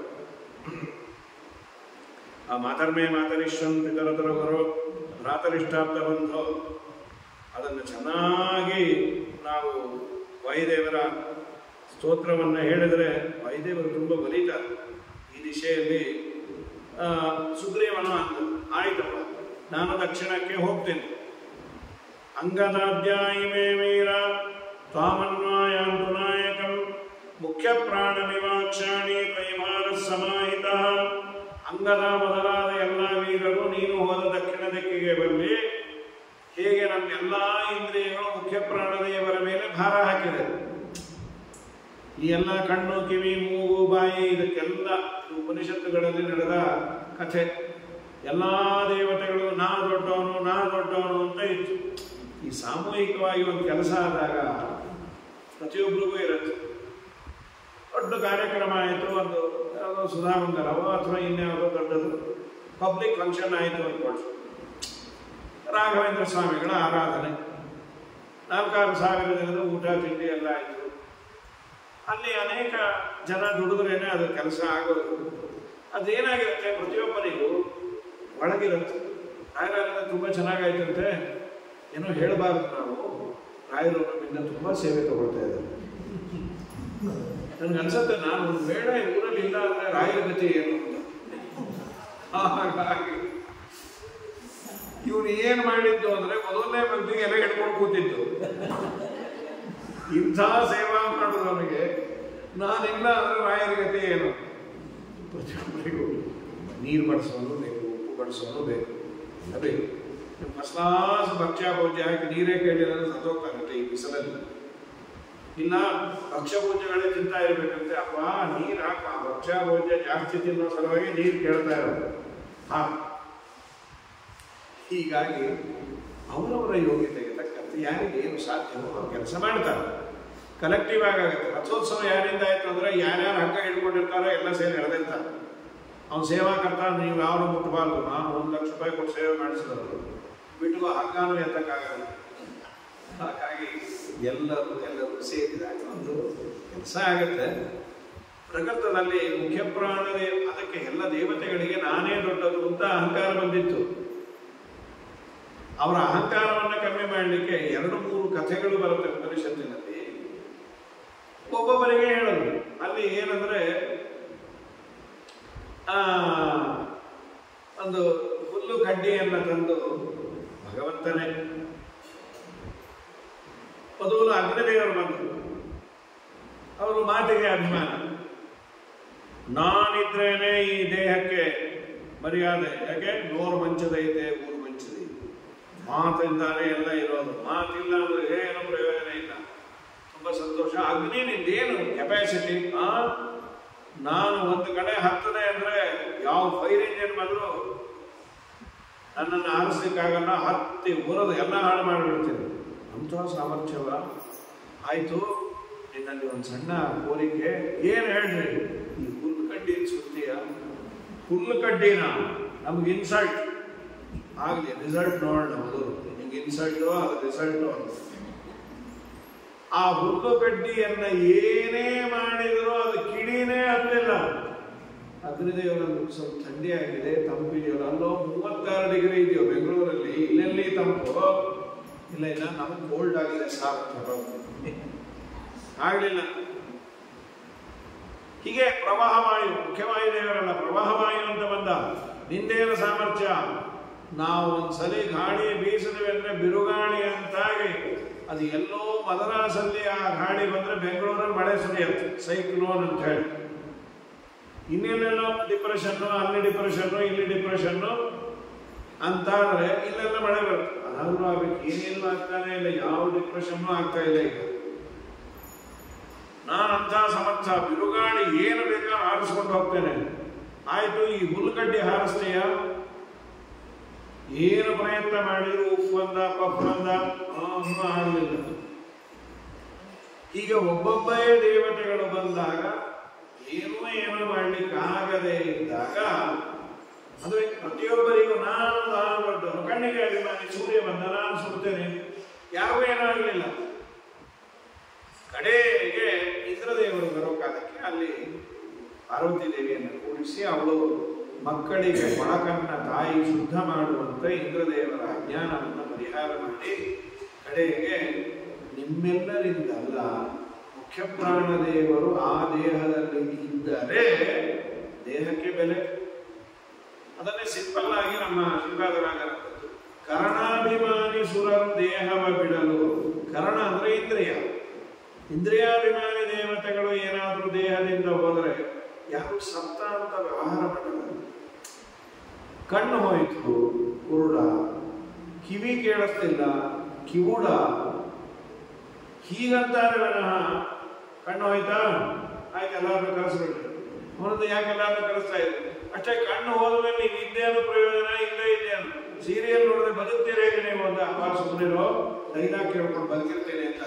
ಆ ಮಾತರ್ಮೇ ಮಾತರಿಶ್ವಂ ಪಿತರತರ ಗುರು ಭ್ರಾತರಿಷ್ಟಾಪ್ತ ಬಂಧು ಅದನ್ನು ಚೆನ್ನಾಗಿ ನಾವು ವಾಯುದೇವರ ಸ್ತೋತ್ರವನ್ನು ಹೇಳಿದರೆ ವಾಯುದೇವರು ತುಂಬ ಬಲಿತಾರೆ ಈ ದಿಶೆಯಲ್ಲಿ ಆ, ಸುಗ್ರೀವನು ಅಂದ ಆಯ್ತಪ್ಪ ನಾನು ದಕ್ಷಿಣಕ್ಕೆ ಹೋಗ್ತೇನೆ ಅಂಗದಾಧ್ಯಾಯಿಮೇ ವೀರ ತಾಮನ್ವಾಯಾಂತು ನಾಯಕಂ ಮುಖ್ಯ ಪ್ರಾಣ ನಿವಾಕ್ಷಾಣಿ ತ್ರೈಮಾರ ಸಮಾಹಿತ ಅಂಗದ ಮೊದಲಾದ ಎಲ್ಲ ವೀರರು ನೀನು ಹೋದ ದಕ್ಷಿಣ ದಿಕ್ಕಿಗೆ ಬರಲಿ ಹೇಗೆ ನಮ್ಮ ಎಲ್ಲ ಇಂದ್ರಿಯಗಳು ಮುಖ್ಯ ಪ್ರಾಣದೇವರ ಮೇಲೆ ಭಾರ ಹಾಕಿದೆ ಈ ಎಲ್ಲ ಕಣ್ಣು ಕಿವಿ ಮೂಗು ಬಾಯಿ ಇದಕ್ಕೆಲ್ಲ ಉಪನಿಷತ್ತುಗಳಲ್ಲಿ ನಡೆದ ಕಥೆ ಎಲ್ಲ ದೇವತೆಗಳು ನಾ ದೊಡ್ಡವನು ನಾ ದೊಡ್ಡವನು ಅಂತ ಇತ್ತು ಈ ಸಾಮೂಹಿಕವಾಗಿ ಒಂದು ಕೆಲಸ ಆದಾಗ ಪ್ರತಿಯೊಬ್ಬರಿಗೂ ಇರುತ್ತೆ ದೊಡ್ಡ ಕಾರ್ಯಕ್ರಮ ಆಯಿತು ಒಂದು ಯಾವುದೋ ಸುಧಾಮಂಗಲವೋ ಅಥವಾ ಇನ್ಯಾವುದೋ ದೊಡ್ಡದು ಪಬ್ಲಿಕ್ ಫಂಕ್ಷನ್ ಆಯಿತು ಅಂದ್ಕೊಳ್ಸಿ ರಾಘವೇಂದ್ರ ಸ್ವಾಮಿಗಳ ಆರಾಧನೆ ನಾಲ್ಕಾರು ಸಾವಿರ ಜನರು ಊಟ ತಿಂಡಿ ಎಲ್ಲ ಆಯಿತು ಅಲ್ಲಿ ಅನೇಕ ಜನ ದುಡಿದ್ರೇನೆ ಅದು ಕೆಲಸ ಆಗೋದು ಅದೇನಾಗಿರುತ್ತೆ ಪ್ರತಿಯೊಬ್ಬರಿಗೂ ಒಳಗಿರುತ್ತೆ ರಾಯರಾಜನ ತುಂಬ ಚೆನ್ನಾಗಾಯ್ತಂತೆ ಏನೋ ಹೇಳಬಾರ್ದು ನಾವು ರಾಯರು ನಮ್ಮಿಂದ ತುಂಬ ಸೇವೆ ತಗೊಳ್ತಾ ಇದ್ದಾರೆ ನನ್ಗೆ ಅನ್ಸುತ್ತೆ ನಾನು ಒಂದು ಬೇಡ ಈ ಊರಲ್ಲಿ ಇಲ್ಲ ಅಂದ್ರೆ ರಾಯರ ಗತಿ ಏನು ಅಂತ ಹಾಗಾಗಿ ಇವನು ಏನ್ ಮಾಡಿದ್ದು ಅಂದ್ರೆ ಮೊದಲನೇ ಮಂದಿಗೆ ಎಲ್ಲ ಹಿಡ್ಕೊಂಡು ಕೂತಿದ್ದು ಇಂಥ ಸೇವಾ ಮಾಡಿದವನಿಗೆ ನಾನಿಲ್ಲ ಅಂದ್ರೆ ರಾಯರ ಗತಿ ಏನು ಪ್ರತಿಯೊಬ್ಬರಿಗೂ ನೀರು ಬಡಿಸೋನು ಬೇಕು ಉಪ್ಪು ಬಡಿಸೋನು ಬೇಕು ಅದೇ ಫಸ್ಟ್ ಕ್ಲಾಸ್ ಭಕ್ಷ್ಯ ಭೋಜ್ಯ ಹಾಕಿ ನೀರೇ ಕೇಳಿದ್ರೆ ಸತ್ತೋಗ್ತಾರಂತೆ ಈ ಬಿಸಿಲಲ್ಲಿ ಇಲ್ಲ ಭಕ್ಷ್ಯ ಭೋಜ್ಯಗಳೇ ತಿಂತಾ ಇರ್ಬೇಕಂತೆ ಅಪ್ಪ ನೀರು ಹಾಕ ಭಕ್ಷ್ಯ ಭೋಜ್ಯ ಜಾಸ್ತಿ ತಿನ್ನೋ ಸಲುವಾಗಿ ನೀರು ಕೇಳ್ತಾ ಇರೋದು ಹಾ ಹೀಗಾಗಿ ಅವರವರ ಯೋಗ್ಯತೆಗೆ ತಕ್ಕಂತೆ ಯಾರಿಗೆ ಏನು ಸಾಧ್ಯವೋ ಅವ್ರು ಕೆಲಸ ಮಾಡ್ತಾರೆ ಕಲೆಕ್ಟಿವ್ ಆಗುತ್ತೆ ರಥೋತ್ಸವ ಯಾರಿಂದ ಆಯ್ತು ಅಂದ್ರೆ ಯಾರ್ಯಾರು ಹಗ್ಗ ಹಿಡ್ಕೊಂಡಿರ್ತಾರೋ ಎಲ್ಲ ಸೇರಿ ಎಳೆದಿರ್ತಾರೆ ಅವ್ನು ಸೇವಾಕರ್ತ ನೀವು ಯಾರು ಮುಟ್ಟಬಾರ್ದು ನಾನು ಒಂದು ಲಕ್ಷ ರೂಪಾಯಿ ಕೊಟ್ಟು ಸೇವೆ ಮಾಡಿಸಿದ್ರು ಬಿಟ್ಟು ಹಗ್ಗಾನು ಎತ್ತಕ್ಕಾಗಲ್ಲ ಹಾಗಾಗಿ ಎಲ್ಲರೂ ಎಲ್ಲರೂ ಸೇರಿದಾಗ ಒಂದು ಕೆಲಸ ಆಗುತ್ತೆ ಪ್ರಕೃತದಲ್ಲಿ ಮುಖ್ಯ ಪ್ರಾಣದೇ ಅದಕ್ಕೆ ಎಲ್ಲ ದೇವತೆಗಳಿಗೆ ನಾನೇ ದೊಡ್ಡದು ಅಂತ ಅಹಂಕಾರ ಬಂದಿತ್ತು ಅವರ ಅಹಂಕಾರವನ್ನು ಕಮ್ಮಿ ಮಾಡಲಿಕ್ಕೆ ಎರಡು ಮೂರು ಕಥೆಗಳು ಬರುತ್ತೆ ಉಪನಿಷತ್ತಿನಲ್ಲಿ ಒಬ್ಬೊಬ್ಬರಿಗೆ ಹೇಳೋದು ಅಲ್ಲಿ ಏನಂದ್ರೆ ಆ ಒಂದು ಹುಲ್ಲು ಕಡ್ಡಿಯನ್ನ ತಂದು ಭಗವಂತನೇ ಮೊದಲು ಅಗ್ನಿದೇವರು ಬಂದರು ಅವರು ಮಾತಿಗೆ ಅಭಿಮಾನ ನಾನಿದ್ರೇನೆ ಈ ದೇಹಕ್ಕೆ ಮರ್ಯಾದೆ ಯಾಕೆ ನೋರು ಮಂಚದೈತೆ ಊರು ಮಂಚದೈತೆ ಮಾತಿಂದಾನೆ ಎಲ್ಲ ಇರೋದು ಮಾತಿಲ್ಲ ಅಂದ್ರೆ ಏನು ಪ್ರಯೋಜನ ಇಲ್ಲ ತುಂಬಾ ಸಂತೋಷ ಅಗ್ನಿ ನಿಂದೇನು ಕೆಪಾಸಿಟಿ ಆ ನಾನು ಒಂದು ಕಡೆ ಹತ್ತದೆ ಅಂದ್ರೆ ಯಾವ ಫೈರ್ ಇಂಜಿನ್ ಬಂದ್ರು ನನ್ನನ್ನು ಆರಿಸ್ಲಿಕ್ಕಾಗಲ್ಲ ಹತ್ತಿ ಉರದು ಎಲ್ಲ ಹಾಳು ಮಾಡಿಬಿಡ್ತೀನಿ ಅಂತಹ ಸಾಮರ್ಥ್ಯವ ಆಯ್ತು ನಿನ್ನಲ್ಲಿ ಒಂದು ಸಣ್ಣ ಕೋರಿಕೆ ಏನು ಹೇಳ್ರಿ ಈ ಹುಲ್ಲು ಕಡ್ಡಿ ಸುತ್ತೀಯ ಹುಲ್ಲು ಕಡ್ಡಿನ ನಮ್ಗೆ ಇನ್ಸಲ್ಟ್ ಆಗಲಿ ರಿಸಲ್ಟ್ ನೋಡೋಣ ಮೊದಲು ನಿಮ್ಗೆ ಇನ್ಸಲ್ಟು ಅದು ರಿಸಲ್ಟು ಅಂತ ಆ ಹುಲ್ಲು ಕಡ್ಡಿಯನ್ನ ಏನೇ ಮಾಡಿದರೂ ಅದು ಕಿಡಿನೇ ಹತ್ತಲಿಲ್ಲ ಅಗ್ನಿದೇವರಲ್ಲಿ ಸ್ವಲ್ಪ ಥಂಡಿ ಆಗಿದೆ ತಂಪಿದೆಯಲ್ಲ ಅಲ್ಲೋ ಮೂವತ್ತಾರು ಡಿಗ್ರಿ ಇದೆಯೋ ಬೆಂಗಳೂರಲ್ಲಿ ಇಲ್ಲೆಲ್ಲಿ ತಂಪು ಇಲ್ಲ ಇಲ್ಲ ನಮಗೆ ಕೋಲ್ಡ್ ಆಗಿದೆ ಸಾಕು ಆಗಲಿಲ್ಲ ಹೀಗೆ ಪ್ರವಾಹ ವಾಯು ಮುಖ್ಯವಾಯು ದೇವರಲ್ಲ ಪ್ರವಾಹ ವಾಯು ಅಂತ ಬಂದ ನಿಂದೇನು ಸಾಮರ್ಥ್ಯ ನಾವು ಒಂದ್ಸಲಿ ಗಾಳಿ ಬೀಸಿದ್ವಿ ಅಂದ್ರೆ ಬಿರುಗಾಳಿ ಅಂತಾಗಿ ಅದು ಎಲ್ಲೋ ಮದರಾಸಲ್ಲಿ ಆ ಗಾಳಿ ಬಂದ್ರೆ ಬೆಂಗಳೂರಲ್ಲಿ ಮಳೆ ಸುರಿಯುತ್ತೆ ಸೈಕ್ಲೋನ್ ಅಂತ ಹೇಳಿ ಇನ್ನೆಲ್ಲೆಲ್ಲೋ ಡಿಪ್ರೆಷನ್ನು ಅಲ್ಲಿ ಡಿಪ್ರೆಷನ್ನು ಇಲ್ಲಿ ಡಿಪ್ರೆಷನ್ನು ಅಂತಾದ್ರೆ ಇಲ್ಲೆಲ್ಲ ಮಳೆ ಬರುತ್ತೆ ಅದಾದ್ರೂ ಆಗ್ಬೇಕು ಏನೇನು ಆಗ್ತಾನೆ ಇಲ್ಲ ಯಾವ ಡಿಪ್ರೆಷನ್ನು ಆಗ್ತಾ ಇಲ್ಲ ಈಗ ನಾನಂಥ ಸಮರ್ಥ ಬಿರುಗಾಳಿ ಏನು ಬೇಕಾದ್ರೂ ಹಾರಿಸ್ಕೊಂಡು ಹೋಗ್ತೇನೆ ಆಯ್ತು ಈ ಹುಲ್ಲುಗಡ್ಡೆ ಹಾರಿಸ್ತೀಯ ಏನು ಪ್ರಯತ್ನ ಮಾಡಿದ್ರು ಉಪ್ಪು ಬಂದ ಪಫ್ ಬಂದ ಅನ್ನೂ ಆಗಲಿಲ್ಲ ಈಗ ಒಬ್ಬೊಬ್ಬೇ ದೇವತೆಗಳು ಬಂದಾಗ ಏನೂ ಏನೂ ಮಾಡ್ಲಿಕ್ಕೆ ಆಗದೆ ಇದ್ದಾಗ ಅಂದ್ರೆ ಪ್ರತಿಯೊಬ್ಬರಿಗೂ ನಾನು ನಾನು ಬರ್ತವನು ಕಣ್ಣಿಗೆ ಅಭಿಮಾನಿ ಸೂರ್ಯ ಬಂದ ನಾನು ಸುಡ್ತೇನೆ ಯಾರಿಗೂ ಏನಾಗಲಿಲ್ಲ ಕಡೆಗೆ ಇಂದ್ರದೇವರು ಬರೋ ಕಾಲಕ್ಕೆ ಅಲ್ಲಿ ಪಾರ್ವತಿ ದೇವಿಯನ್ನು ಕೂಡಿಸಿ ಅವಳು ಮಕ್ಕಳಿಗೆ ಕೊಳಕನ್ನ ತಾಯಿ ಶುದ್ಧ ಮಾಡುವಂತೆ ಇಂದ್ರದೇವರ ಅಜ್ಞಾನವನ್ನು ಪರಿಹಾರ ಮಾಡಿ ಕಡೆಗೆ ನಿಮ್ಮೆಲ್ಲರಿಂದಲ್ಲ ಮುಖ್ಯ ಪ್ರಾಣದೇವರು ಆ ದೇಹದಲ್ಲಿ ಇದ್ದರೆ ದೇಹಕ್ಕೆ ಬೆಲೆ ಅದನ್ನೇ ಸಿಂಪಲ್ ಆಗಿ ನಮ್ಮ ಶ್ರೀಪಾದರಾಜರ ಕರ್ಣಾಭಿಮಾನಿ ಸುರರು ದೇಹವ ಬಿಡಲು ಕರ್ಣ ಅಂದ್ರೆ ಇಂದ್ರಿಯ ಇಂದ್ರಿಯಾಭಿಮಾನಿ ದೇವತೆಗಳು ಏನಾದರೂ ದೇಹದಿಂದ ಹೋದರೆ ಯಾರು ಸತ್ತ ಅಂತ ವ್ಯವಹಾರ ಮಾಡಲ್ಲ ಕಣ್ಣು ಹೋಯಿತು ಕುರುಡ ಕಿವಿ ಕೇಳಿಸ್ತಿಲ್ಲ ಕಿವುಡ ಹೀಗಂತಾರೆ ವಿನಃ ಕಣ್ಣು ಹೋಯ್ತಾ ಆಯ್ತು ಎಲ್ಲಾದ್ರೂ ಕರೆಸ್ಬಿಟ್ರಿ ಅವನದ್ದು ಯಾಕೆ ಎಲ್ಲಾದ್ರೂ ಕರೆಸ್ತಾ ಇದ್ರು ಅಷ್ಟೇ ಕಣ್ಣು ಹೋದ ಮೇಲೆ ನೀವು ಇದ್ದೇನು ಪ್ರಯೋಜನ ಇಲ್ಲೇ ಇದ್ದೇನು ಸೀರಿಯಲ್ ನೋಡಿದ್ರೆ ಬದುಕ್ತೀರೇ ನೀವು ಅಂತ ಅಪ್ಪ ಸುಮ್ಮನಿರೋ ಡೈಲಾಗ್ ಕೇಳ್ಕೊಂಡು ಬದುಕಿರ್ತೇನೆ ಅಂತ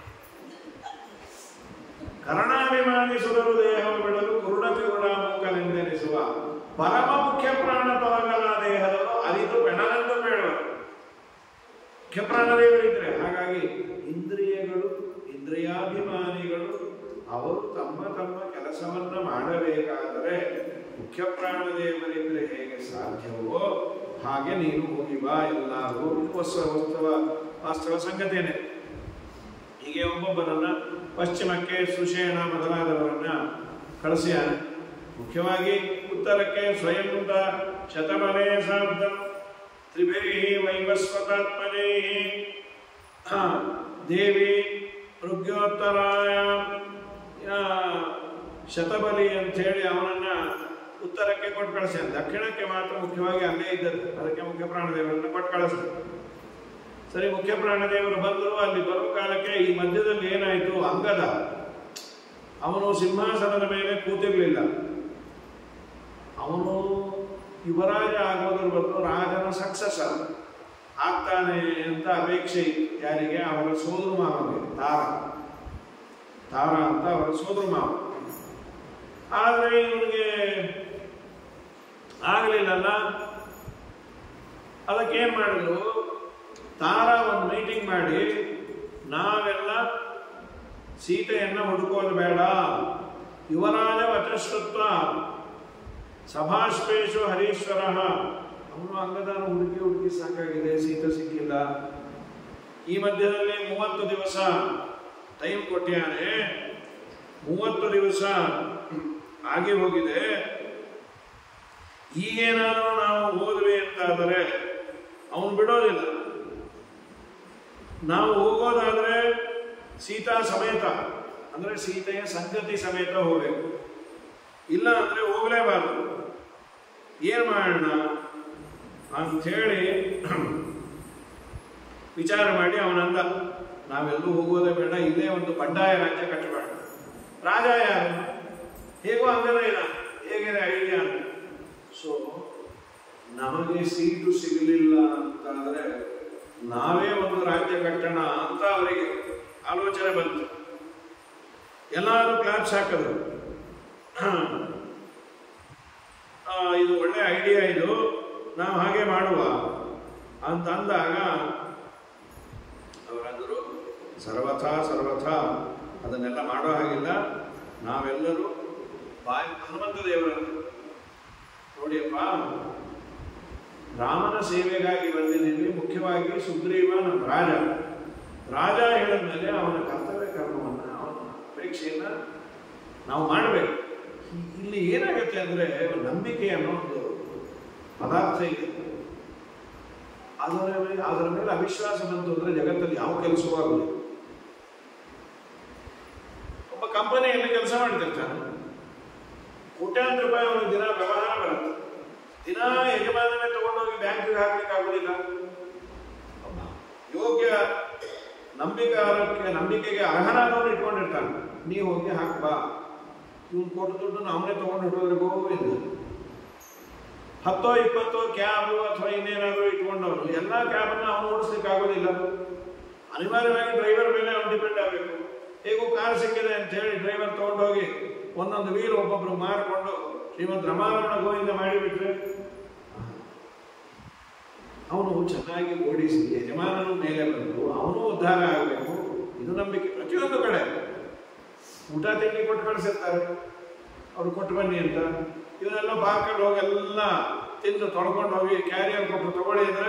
ಕರ್ಣಾಭಿಮಾನಿ ಸುರರು ದೇಹವ ಬಿಡಲು ಕುರುಡ ಕಿರುಡ ಮೂಕನೆಂದೆನಿಸುವ ಪರಮ ಮುಖ್ಯ ಪ್ರಾಣ ತೊಲಗಲ ದೇಹದವರು ಅರಿತು ಬೆಣಲೆಂದು ಬೇಡವರು ಮುಖ್ಯ ಪ್ರಾಣದೇವರಿದ್ರೆ ಹಾಗಾಗಿ ಇಂದ್ರಿಯಗಳು ಇಂದ್ರಿಯಾಭಿಮಾನಿಗಳು ಅವರು ತಮ್ಮ ತಮ್ಮ ಕೆಲಸವನ್ನ ಮಾಡಬೇಕಾದರೆ ಮುಖ್ಯ ಪ್ರಾಣದೇವರಿದ್ರೆ ಹೇಗೆ ಸಾಧ್ಯವೋ ಹಾಗೆ ನೀನು ಹೋಗಿ ಬಾ ಎಲ್ಲರೂ ವಸ್ತು ವಸ್ತುವ ವಾಸ್ತವ ಸಂಗತಿಯೇ ಹೀಗೆ ಒಬ್ಬೊಬ್ಬರನ್ನ ಪಶ್ಚಿಮಕ್ಕೆ ಸುಷೇಣ ಮೊದಲಾದವರನ್ನ ಕಳಿಸ್ಯಾನ ಮುಖ್ಯವಾಗಿ ಉತ್ತರಕ್ಕೆ ಸ್ವಯಂಭೂತ ಶತಮನೇ ಶಾಬ್ದ ತ್ರಿಭಿರಿ ವೈವಸ್ವತಾತ್ಮನೇ ಹಾ, ದೇವಿ ಋಗ್ಯೋತ್ತರಾಯ ಆ, ಶತಬಲಿ ಅಂಥೇಳಿ ಅವನನ್ನ ಉತ್ತರಕ್ಕೆ ಕೊಟ್ಟು ಕಳಿಸ್ಯಾನ ದಕ್ಷಿಣಕ್ಕೆ ಮಾತ್ರ ಮುಖ್ಯವಾಗಿ ಅಲ್ಲೇ ಇದ್ದದ್ದು ಅದಕ್ಕೆ ಮುಖ್ಯ ಪ್ರಾಣದೇವರನ್ನ ಕೊಟ್ಟು ಕಳಿಸ್ತಾರೆ ಸರಿ ಮುಖ್ಯ ಪ್ರಾಣದೇವರು ಬಂದರು ಅಲ್ಲಿ ಬರುವ ಕಾಲಕ್ಕೆ ಈ ಮಧ್ಯದಲ್ಲಿ ಏನಾಯಿತು ಅಂಗದ ಅವನು ಸಿಂಹಾಸನದ ಮೇಲೆ ಕೂತಿರ್ಲಿಲ್ಲ ಅವನು ಯುವರಾಜ ಆಗೋದ್ರ ಬದಲು ರಾಜನ ಸಕ್ಸಸರ್ ಆಗ್ತಾನೆ ಅಂತ ಅಪೇಕ್ಷೆ ಇತ್ತು ಯಾರಿಗೆ ಅವರ ಸೋದರ ಮಾವನಿಗೆ ತಾರ ತಾರ ಅಂತ ಅವರ ಸೋದರ ಮಾವ ಆದರೆ ಇವನಿಗೆ ಆಗಲಿಲ್ಲಲ್ಲ ಅದಕ್ಕೆ ಏನ್ ಮಾಡಿದ್ರು ತಾರ ಒಂದು ಮೀಟಿಂಗ್ ಮಾಡಿ ನಾವೆಲ್ಲ ಸೀತೆಯನ್ನ ಹುಡುಕೋದು ಬೇಡ ಯುವರಾಜ ವಚಶ್ರುತ್ವ ಸಭಾಶ್ವೇಶು ಹರೀಶ್ವರ ಅವನು ಅಂಗದಾನ ಹುಡುಕಿ ಹುಡುಕಿ ಸಾಕಾಗಿದೆ ಸೀತೆ ಸಿಕ್ಕಿಲ್ಲ ಈ ಮಧ್ಯದಲ್ಲಿ ಮೂವತ್ತು ದಿವಸ ಟೈಮ್ ಕೊಟ್ಟಿಯಾನೆ ಮೂವತ್ತು ದಿವಸ ಆಗಿ ಹೋಗಿದೆ ಈಗೇನಾದರೂ ನಾವು ಹೋದ್ವಿ ಅಂತಾದರೆ ಅವನು ಬಿಡೋದಿಲ್ಲ ನಾವು ಹೋಗೋದಾದ್ರೆ ಸೀತಾ ಸಮೇತ ಅಂದ್ರೆ ಸೀತೆಯ ಸಂಗತಿ ಸಮೇತ ಹೋಗ್ಬೇಕು ಇಲ್ಲ ಅಂದ್ರೆ ಹೋಗ್ಲೇಬಾರದು ಏನ್ ಮಾಡೋಣ ಅಂಥೇಳಿ ವಿಚಾರ ಮಾಡಿ ಅವನಂದ ನಾವೆಲ್ಲೂ ಹೋಗೋದೇ ಬೇಡ ಇಲ್ಲೇ ಒಂದು ಬಂಡಾಯ ರಾಜ್ಯ ಕಟ್ಟಬೇಡ ರಾಜ ಯಾರು ಹೇಗೋ ಹಂಗನೇ ಇಲ್ಲ ಹೇಗಿದೆ ಐಡಿಯಾ ಅಂತ ಸೊ ನಮಗೆ ಸೀಟು ಸಿಗಲಿಲ್ಲ ಅಂತಾದ್ರೆ ನಾವೇ ಒಂದು ರಾಜ್ಯ ಕಟ್ಟೋಣ ಅಂತ ಅವರಿಗೆ ಆಲೋಚನೆ ಬಂತು ಎಲ್ಲರೂ ಕ್ಲಾಪ್ಸ್ ಹಾಕಿದ್ರು ಆ, ಇದು ಒಳ್ಳೆ ಐಡಿಯಾ ಇದು ನಾವು ಹಾಗೆ ಮಾಡುವ ಅಂತ ಅಂದಾಗ ಅವರಂದರು ಸರ್ವಥಾ ಸರ್ವಥಾ ಅದನ್ನೆಲ್ಲ ಮಾಡೋ ಹಾಗಿಲ್ಲ ನಾವೆಲ್ಲರೂ ಬಾಯಿ ಹನುಮಂತ ದೇವರನ್ನು ಸುಗ್ರೀವ ರಾಮನ ಸೇವೆಗಾಗಿ ಬಂದಿದ್ದೀವಿ ಮುಖ್ಯವಾಗಿ ಸುಗ್ರೀವ ನಮ್ಮ ರಾಜ ರಾಜ ಹೇಳಿದ ಮೇಲೆ ಅವನ ಕರ್ತವ್ಯ ಕರ್ಮವನ್ನು ಅವನ ಅಪೇಕ್ಷೆಯನ್ನ ನಾವು ಮಾಡಬೇಕು ಇಲ್ಲಿ ಏನಾಗುತ್ತೆ ಅಂದ್ರೆ ನಂಬಿಕೆ ಅನ್ನೋ ಒಂದು ಪದಾರ್ಥ ಇದೆ ಅದರ ಮೇಲೆ ಅದರ ಮೇಲೆ ಅವಿಶ್ವಾಸ ಬಂತು ಅಂದ್ರೆ ಜಗತ್ತಲ್ಲಿ ಯಾವ ಕೆಲಸವೂ ಆಗುದಿಲ್ಲ ಒಬ್ಬ ಕಂಪನಿಯಲ್ಲಿ ಕೆಲಸ ಮಾಡ್ತಿರ್ತಾನೆ ಕೋಟ್ಯಾಂತರ ರೂಪಾಯಿ ಅವನಿಗೆ ದಿನ ವ್ಯವಹಾರ ಬರುತ್ತೆ ದಿನ ಯಜಮಾನನೇ ತಗೊಂಡೋಗಿ ಬ್ಯಾಂಕಿಗೆ ಹಾಕ್ಲಿಕ್ಕೆ ಆಗುದಿಲ್ಲ ಒಬ್ಬ ಯೋಗ್ಯ ನಂಬಿಕಾರಕ್ಕೆ ನಂಬಿಕೆಗೆ ಅರ್ಹನಾದವನು ಇಟ್ಕೊಂಡಿರ್ತಾನೆ ನೀ ಹೋಗಿ ಹಾಕ್ಬಾ ಇವನು ಕೊಟ್ಟು ದುಡ್ಡನ್ನು ಅವನೇ ತಗೊಂಡು ಹೊಟ್ಟೋದ್ರೆ ಗೋವಿಂದ ಹತ್ತೋ ಇಪ್ಪತ್ತೋ ಕ್ಯಾಬ್ ಅಥವಾ ಇನ್ನೇನಾದರೂ ಇಟ್ಕೊಂಡವನು ಎಲ್ಲ ಕ್ಯಾಬನ್ನು ಅವನು ಓಡಿಸ್ಲಿಕ್ಕೆ ಆಗೋದಿಲ್ಲ ಅನಿವಾರ್ಯವಾಗಿ ಡ್ರೈವರ್ ಮೇಲೆ ಅವನು ಡಿಪೆಂಡ್ ಆಗಬೇಕು ಹೇಗೂ ಕಾರ್ ಸಿಕ್ಕಿದೆ ಅಂತ ಹೇಳಿ ಡ್ರೈವರ್ ತಗೊಂಡೋಗಿ ಒಂದೊಂದು ವೀಲ್ ಒಬ್ಬೊಬ್ರು ಮಾರಿಕೊಂಡು ಶ್ರೀಮಂತ ರಮಾರಮಣ ಗೋವಿಂದ ಮಾಡಿಬಿಟ್ರೆ ಅವನು ಚೆನ್ನಾಗಿ ಓಡಿಸಿ ಯಜಮಾನನು ಮೇಲೆ ಬಂದು ಅವನು ಉದ್ಧಾರ ಆಗಬೇಕು ಇದು ನಂಬಿಕೆ ಪ್ರತಿಯೊಂದು ಕಡೆ ಊಟ ತಿಂಡಿ ಕೊಟ್ಟು ಕಳಿಸಿರ್ತಾರೆ ಅವ್ರು ಕೊಟ್ಟು ಬನ್ನಿ ಅಂತ ಇವನ್ನೆಲ್ಲ ಬಾರ್ಕೊಂಡು ಹೋಗಿ ಎಲ್ಲ ತಿಂದು ತೊಳ್ಕೊಂಡು ಹೋಗಿ ಕ್ಯಾರಿಯರ್ ಕೊಟ್ಟು ತಗೊಳ್ಳಿ ಅಂದ್ರೆ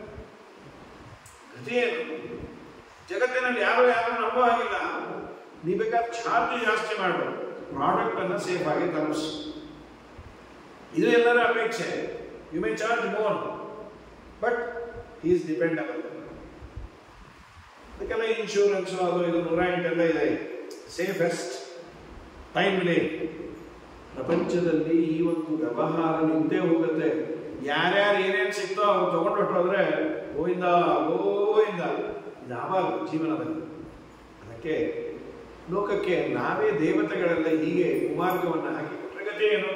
ಗತಿ ಏನು ಜಗತ್ತಿನಲ್ಲಿ ಯಾರು ಯಾರು ನಂಬೋ ಹಾಗಿಲ್ಲ ನೀ ಬೇಕಾದ್ರೆ ಚಾರ್ಜ್ ಜಾಸ್ತಿ ಮಾಡು ಪ್ರಾಡಕ್ಟ್ ಅನ್ನ ಸೇಫ್ ಆಗಿ ತಲುಪಿಸು ಇದು ಎಲ್ಲರ ಅಪೇಕ್ಷೆ you may charge more but is dependable ಅದಕ್ಕೆಲ್ಲ ಇನ್ಶೂರೆನ್ಸ್ ಅದು ಇದು ನೂರ ಎಂಟೆಲ್ಲ ಇದೆ ಸೇಫೆಸ್ಟ್ ಟೈಮ್ಲಿ ಪ್ರಪಂಚದಲ್ಲಿ ಈ ಒಂದು ವ್ಯವಹಾರ ನಿಂತೇ ಹೋಗುತ್ತೆ ಯಾರ್ಯಾರು ಏನೇನು ಸಿಕ್ತೋ ಅವ್ರು ತಗೊಂಡು ಹೊಟ್ಟೋದ್ರೆ ಗೋವಿಂದ ಗೋವಿಂದ ಇದಾಗಬಾರ್ದು ಜೀವನದಲ್ಲಿ ಅದಕ್ಕೆ ಲೋಕಕ್ಕೆ ನಾವೇ ದೇವತೆಗಳೆಲ್ಲ ಹೀಗೆ ಕುಮಾರ್ಗವನ್ನು ಹಾಕಿ ಕೊಟ್ಟರೆ ಗತಿ ಏನು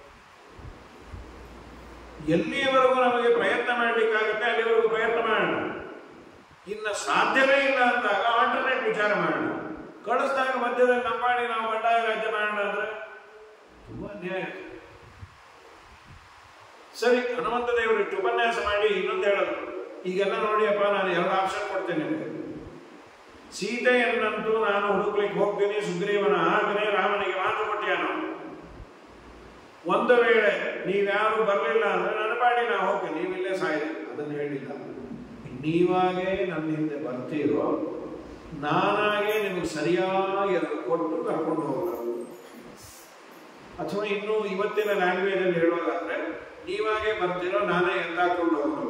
ಎಲ್ಲಿಯವರೆಗೂ ನಮಗೆ ಪ್ರಯತ್ನ ಮಾಡಲಿಕ್ಕಾಗುತ್ತೆ ಅಲ್ಲಿವರೆಗೂ ಪ್ರಯತ್ನ ಮಾಡೋಣ ಇನ್ನು ಸಾಧ್ಯವೇ ಇಲ್ಲ ಅಂದಾಗ ಆಲ್ಟರ್ನೇಟ್ ವಿಚಾರ ಮಾಡೋಣ ಕಳಿಸಿದಾಗ ಮಧ್ಯದಲ್ಲಿ ನಂಬಾಡಿ ನಾವು ಬಂಡಾಯ ರಾಜ್ಯ ಮಾಡೋಣ ಅಂದ್ರೆ ತುಂಬಾ ಅನ್ಯಾಯ ಸರಿ ಹನುಮಂತ ದೇವರು ಇಟ್ಟು ಉಪನ್ಯಾಸ ಮಾಡಿ ಇನ್ನೊಂದು ಹೇಳೋದು ಈಗೆಲ್ಲ ನೋಡಿಯಪ್ಪ ನಾನು ಎರಡು ಆಪ್ಷನ್ ಕೊಡ್ತೇನೆ ನಿಮಗೆ ಸೀತೆಯನ್ನಂತೂ ನಾನು ಹುಡುಕ್ಲಿಕ್ಕೆ ಹೋಗ್ತೀನಿ ಸುಗ್ರೀವನ ಆಗನೆ ರಾಮನಿಗೆ ಮಾತು ಕೊಟ್ಟಿಯಾನು ಒಂದು ವೇಳೆ ನೀವ್ಯಾರು ಬರಲಿಲ್ಲ ಅಂದ್ರೆ ನನ್ನ ಪಾಡಿ ನಾ ಹೋಗ್ತೇನೆ ನೀವಿಲ್ಲೇ ಸಾಯಿರಿ ಅದನ್ನು ಹೇಳಿಲ್ಲ ನೀವಾಗೇ ನನ್ನ ಹಿಂದೆ ಬರ್ತೀರೋ ನಾನಾಗೆ ನಿಮಗೆ ಸರಿಯಾಗಿ ಅದನ್ನು ಕೊಟ್ಟು ಕರ್ಕೊಂಡು ಹೋಗಲ್ಲ ಅಥವಾ ಇನ್ನು ಇವತ್ತಿನ ಲ್ಯಾಂಗ್ವೇಜ್ ಅಲ್ಲಿ ಹೇಳೋದಾದ್ರೆ ನೀವಾಗೆ ಬರ್ತೀರೋ ನಾನೇ ಎತ್ತಾಕೊಂಡು ಹೋಗಲ್ಲ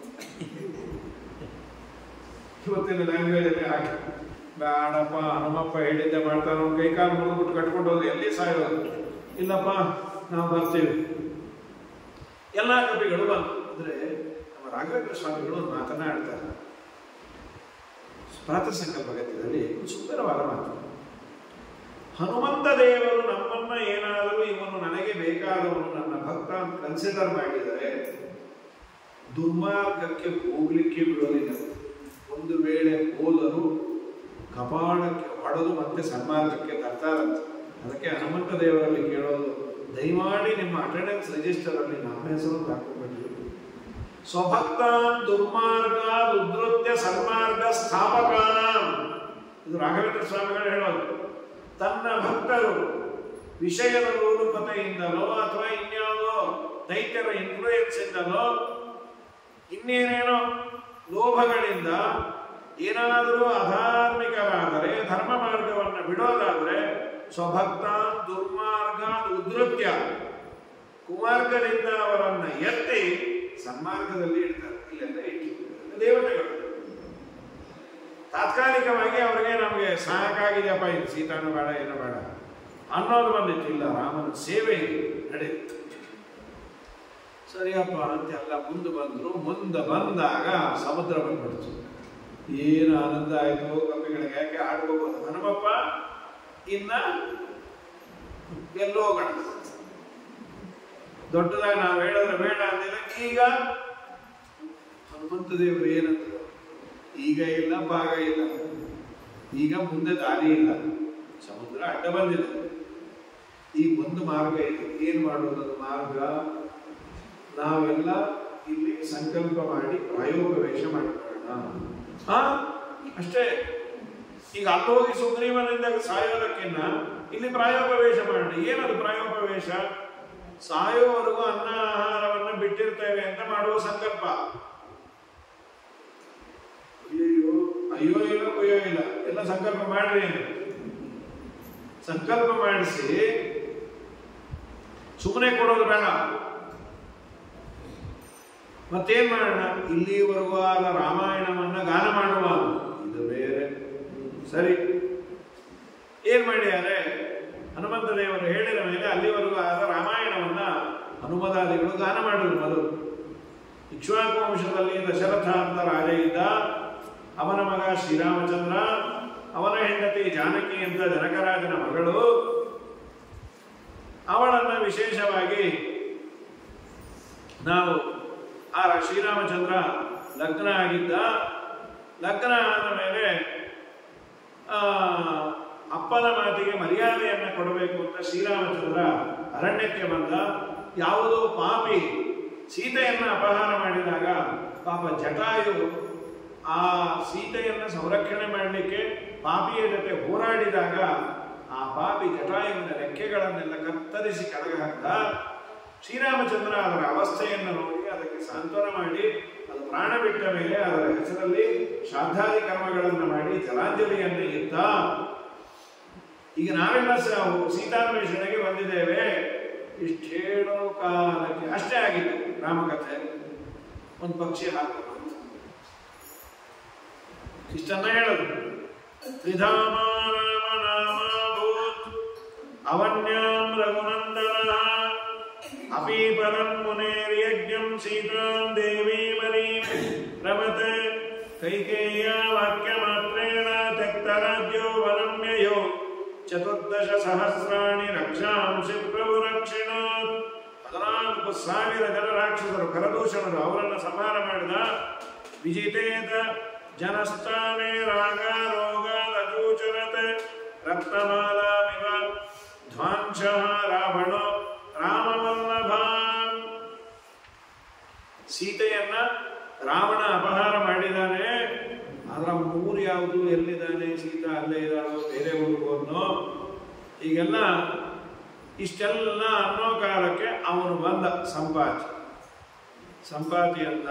ಇವತ್ತಿನ ಲ್ಯಾಂಗ್ವೇಜ್ ಅಲ್ಲಿ ಹಾಕಿ ಬೇಡಪ್ಪ ಹನುಮಪ್ಪ ಹೇಳಿದ್ದೆ ಮಾಡ್ತಾನೆ ಅವ್ನು ಕೈ ಕಾಲು ಮುಗಿದ್ಬಿಟ್ಟು ಕಟ್ಕೊಂಡು ಹೋಗಿ ಎಲ್ಲಿ ಸಾಯೋದು ಇಲ್ಲಪ್ಪ ನಾವು ಬರ್ತೀವಿ ಎಲ್ಲ ಕವಿಗಳು ಬಂದು ಅಂದ್ರೆ ನಮ್ಮ ರಾಘವೇಂದ್ರ ಸ್ವಾಮಿಗಳು ಒಂದು ಮಾತನಾಡ್ತಾರೆ ಪ್ರಾತಃ ಸಂಕಲ್ಪ ಗದ್ಯದಲ್ಲಿ ಒಂದು ಸುಂದರವಾದ ಮಾತು ಹನುಮಂತ ದೇವರು ನಮ್ಮನ್ನ ಏನಾದರೂ ಇವನು ನನಗೆ ಬೇಕಾದವನು ನನ್ನ ಭಕ್ತ ಅಂತ ಕನ್ಸಿಡರ್ ಮಾಡಿದರೆ ದುರ್ಮಾರ್ಗಕ್ಕೆ ಹೋಗ್ಲಿಕ್ಕೆ ಬಿಡೋದಿಲ್ಲ ಒಂದು ವೇಳೆ ಹೋದರೂ ಕಪಾಳಕ್ಕೆ ಹೊಡೆದು ಮತ್ತೆ ಸನ್ಮಾರ್ಗಕ್ಕೆ ತರ್ತಾರಂತೆ ಅದಕ್ಕೆ ಹನುಮಂತ ದೇವರಲ್ಲಿ ಕೇಳೋದು ದಯಮಾಡಿ ನಿಮ್ಮ ಅಟೆಂಡೆನ್ಸ್ ರಿಜಿಸ್ಟರ್ ಅಲ್ಲಿ ನಮ್ಮ ಹೆಸರು ಹಾಕೋಬೇಡಿ ಸ್ವಭಕ್ತಾನ್ ದುರ್ಮಾರ್ಗ ಉದ್ಧತ್ಯ ಸನ್ಮಾರ್ಗ ಸ್ಥಾಪಕಾನ ಇದು ರಾಘವೇಂದ್ರ ಸ್ವಾಮಿಗಳು ಹೇಳೋದು ತನ್ನ ಭಕ್ತರು ವಿಷಯದ ಲೋಲುಪತೆಯಿಂದಲೋ ಅಥವಾ ಇನ್ಯಾವುದೋ ದೈತ್ಯರ ಇನ್ಫ್ಲೂಯೆನ್ಸ್ ಇಂದಲೋ ಇನ್ನೇನೇನೋ ಲೋಭಗಳಿಂದ ಏನಾದರೂ ಅಧಾರ್ಮಿಕರಾದರೆ ಧರ್ಮ ಮಾರ್ಗವನ್ನು ಬಿಡೋದಾದ್ರೆ ಸ್ವಭಕ್ತ ದುರ್ಮಾರ್ಗ ಉದ್ಧತ್ಯ ಕುಮಾರ್ಗದಿಂದ ಅವರನ್ನ ಎತ್ತಿ ಸನ್ಮಾರ್ಗದಲ್ಲಿ ಇಡ್ತಾರೆ ಇಲ್ಲೆಲ್ಲ ಇಟ್ಟು ದೇವತೆಗಳು ತಾತ್ಕಾಲಿಕವಾಗಿ ಅವರಿಗೆ ನಮಗೆ ಸಾಕಾಗಿದೆಯಪ್ಪ ಇದು ಸೀತಾನು ಬೇಡ ಏನು ಬೇಡ ಅನ್ನೋದು ಬಂದಿತ್ತು ಇಲ್ಲ ರಾಮನ ಸೇವೆ ನಡೆಯಿತು ಸರಿಯಪ್ಪ ಅಂತೆಲ್ಲ ಮುಂದೆ ಬಂದ್ರು ಮುಂದೆ ಬಂದಾಗ ಸಮುದ್ರ ಬಂದ್ಬಿಡ್ತು ಏನು ಆನಂದ ಆಯ್ತು ಕಪ್ಪಿಗಳಿಗೆ ಯಾಕೆ ಆಡ್ಕೋಬಹುದು ಹನುಮಪ್ಪ ಇನ್ನ ಎಲ್ಲೋ ಹೋಗೋಣ ದೊಡ್ಡದಾಗಿ ನಾವು ಹೇಳಿದ್ರೆ ಬೇಡ ಅಂದಿಲ್ಲ ಈಗ ಹನುಮಂತ ದೇವರು ಏನಂದ್ರು ಈಗ ಇಲ್ಲ ಭಾಗ ಇಲ್ಲ ಈಗ ಮುಂದೆ ದಾರಿ ಇಲ್ಲ ಸಮುದ್ರ ಅಡ್ಡ ಬಂದಿದೆ ಈಗ ಒಂದು ಮಾರ್ಗ ಇದೆ ಏನ್ ಮಾಡೋದು ಅದು ಮಾರ್ಗ ನಾವೆಲ್ಲ ಇಲ್ಲಿ ಸಂಕಲ್ಪ ಮಾಡಿ ಪ್ರಾಯೋಗವೇಶ ಮಾಡಿಕೊಳ್ಳೋಣ ಹಾ ಅಷ್ಟೇ ಈಗ ಅಲ್ಲೋಗಿ ಸುಗ್ರೀವನಿಂದ ಸಾಯೋದಕ್ಕಿನ್ನ ಇಲ್ಲಿ ಪ್ರಾಯೋಗವೇಶ ಮಾಡೋಣ ಏನದು ಪ್ರಾಯೋಗವೇಶ ಸಾಯೋವರೆಗೂ ಅನ್ನ ಆಹಾರ ಅಂತ ಮಾಡುವ ಸಂಕಲ್ಪ ಅಯ್ಯೋ ಅಯ್ಯೋ ಇಲ್ಲ ಅಯ್ಯೋ ಇಲ್ಲ ಎಲ್ಲ ಸಂಕಲ್ಪ ಮಾಡ್ರಿ ಅಂತ. ಸಂಕಲ್ಪ ಮಾಡಿಸಿ ಸುಮ್ಮನೆ ಕೊಡೋದು ಬೇಡ ಮತ್ತೇನ್ ಮಾಡೋಣ ಇಲ್ಲಿವರೆಗೂ ಆದ ರಾಮಾಯಣವನ್ನ ಗಾನ ಮಾಡುವ ಇದು ಬೇರೆ ಸರಿ ಏನ್ ಮಾಡ್ಯಾರೆ ಹನುಮಂತ ದೇವರು ಹೇಳಿದ ಮೇಲೆ ಅಲ್ಲಿವರೆಗೂ ಆದ ರಾಮಾಯಣವನ್ನ ಹನುಮದಾದಿಗಳು ಗಾನ ಮಾಡಿದ್ರು ಮೊದಲು ಇಕ್ಷ್ವಾಕು ವಂಶದಲ್ಲಿ ದಶರಥ ಅಂತ ರಾಜ ಇದ್ದ ಅವನ ಮಗ ಶ್ರೀರಾಮಚಂದ್ರ ಅವನ ಹೆಂಡತಿ ಜಾನಕಿ ಅಂತ ಜನಕರಾಜನ ಮಗಳು ಅವಳನ್ನ ವಿಶೇಷವಾಗಿ ನಾವು ಆ ಶ್ರೀರಾಮಚಂದ್ರ ಲಗ್ನ ಆಗಿದ್ದ ಲಗ್ನ ಆದ ಮೇಲೆ ಆ, ಅಪ್ಪನ ಮಾತಿಗೆ ಮರ್ಯಾದೆಯನ್ನು ಕೊಡಬೇಕು ಅಂತ ಶ್ರೀರಾಮಚಂದ್ರ ಅರಣ್ಯಕ್ಕೆ ಬಂದ ಯಾವುದೋ ಪಾಪಿ ಸೀತೆಯನ್ನು ಅಪಹಾರ ಮಾಡಿದಾಗ ಪಾಪ ಜಟಾಯು ಆ ಸೀತೆಯನ್ನು ಸಂರಕ್ಷಣೆ ಮಾಡಲಿಕ್ಕೆ ಪಾಪಿಯ ಜೊತೆ ಹೋರಾಡಿದಾಗ ಆ ಪಾಪಿ ಜಟಾಯುವಿನ ರೆಕ್ಕೆಗಳನ್ನೆಲ್ಲ ಕತ್ತರಿಸಿ ಕೆಳಗೆ ಹಾಕಿದ ಶ್ರೀರಾಮಚಂದ್ರ ಅದರ ಅವಸ್ಥೆಯನ್ನು ನೋಡಿ ಅದಕ್ಕೆ ಸಾಂತ್ವನ ಮಾಡಿ ಅದು ಪ್ರಾಣ ಬಿಟ್ಟ ಮೇಲೆ ಅದರ ಹೆಸರಲ್ಲಿ ಶ್ರಾದ್ದಾದಿ ಕರ್ಮಗಳನ್ನು ಮಾಡಿ ಜಲಾಂಜಲಿಯನ್ನು ಇತ್ತ ಈಗ ನಾವೆಲ್ಲ ಸ- ಸೀತಾನ್ವೇಷಣೆಗೆ ಬಂದಿದ್ದೇವೆ ಇಷ್ಟು ಹೇಳೋ ಕಾಲಕ್ಕೆ ಅಷ್ಟೇ ಆಗಿತ್ತು ರಾಮಕಥೆ ಒಂದು ಪಕ್ಷಿ ಹಾಕೋದು ಇಷ್ಟನ್ನ ಹೇಳೋದು ತ್ರಿಧಾಮ ರಾಮ ನಾಮಾಭೂತ್ ಅವನ್ಯಾಂ ರಘುನಂದನ ಅಪೀಪರಂ ಮುನೇರ್ಯಜ್ಞಂ ಸೀತಾಂ ದೇವೀಮರೀಂ ರಮತೆ ಕೈಕೇಯ ವಾಕ್ಯಮಾತ್ರೇಣ ತ್ಯಕ್ತರಾಜ್ಯೋ ವನಮ್ಯಯೋ ಚತುರ್ದಶ ಸಹಸ್ರಾಣಿ ರಕ್ಷಾಂಸಿ ಪ್ರಭು ರಕ್ಷಿಣಾತ್ ಹದಿನಾಲ್ಕು ಸಾವಿರ ಜನ ರಾಕ್ಷಸರು ಕರದೂಷಣರು ಅವರನ್ನು ಸಂಹಾರ ಮಾಡಿದ ವಿಜಿತೇತ ಜನಸ್ಥಾನೇ ರಾಗ ರೋಗ ರಜೂಚರತೆ ರಕ್ತಮಾಲಾಮಿವ ಧ್ವಾಂಶ ರಾವಣೋ ರಾಮವಲ್ಲಭ ಸೀತೆಯನ್ನ ರಾವಣ ಅಪಹಾರ ಮಾಡಿದ್ದಾನೆ ಅದರ ಮೂರು ಯಾವುದು ಎಲ್ಲಿದ್ದಾನೆ ಸೀತಾ ಅಲ್ಲೇ ಇದ್ದಾನೋ ಬೇರೆ ಊರಿಗೆ ಹೋದ್ನೋ ಹೀಗೆಲ್ಲ ಇಷ್ಟೆಲ್ಲ ಅನ್ನೋ ಕಾಲಕ್ಕೆ ಅವನು ಬಂದ ಸಂಪಾತಿ ಸಂಪಾತಿ ಅಂತ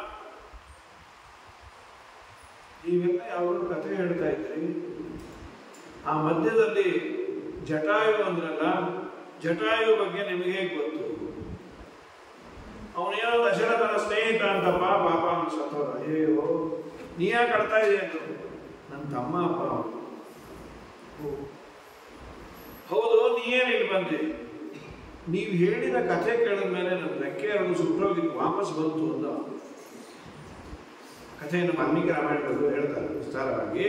ನೀವೆಲ್ಲ ಯಾವಾಗ ಕಥೆ ಹೇಳ್ತಾ ಇದ್ರಿ ಆ ಮಧ್ಯದಲ್ಲಿ ಜಟಾಯು ಅಂದ್ರಲ್ಲ ಜಟಾಯು ಬಗ್ಗೆ ನಿಮಗೆ ಹೇಗೆ ಗೊತ್ತು ಅವನೇನೋ ದಶರಥನ ಸ್ನೇಹಿತ ಅಂತಪ್ಪ ಪಾಪ ಅವನು ಸತ್ತೋದ ಅಯ್ಯೋ ನೀ ಯಾಕೆ ಕಳ್ತಾ ಇದೆಯಾ ಅಂತ ನನ್ನ ತಮ್ಮ ಅಪ್ಪ ಅವನು ಓ. ಹೌದು ನೀ ಏನ್ ಇಲ್ಲಿ ಬಂದೆ ನೀವು ಹೇಳಿದ ಕಥೆ ಕೇಳಿದ ಮೇಲೆ ನನ್ನ ರೆಕ್ಕೆ ಎರಡು ಸುಟ್ಟೋಗಿ ವಾಪಸ್ ಬಂತು ಅಂತ ಕಥೆಯನ್ನು ವಾಲ್ಮೀಕಿ ರಾಮಾಯಣದಲ್ಲಿ ಹೇಳ್ತಾರೆ ವಿಸ್ತಾರವಾಗಿ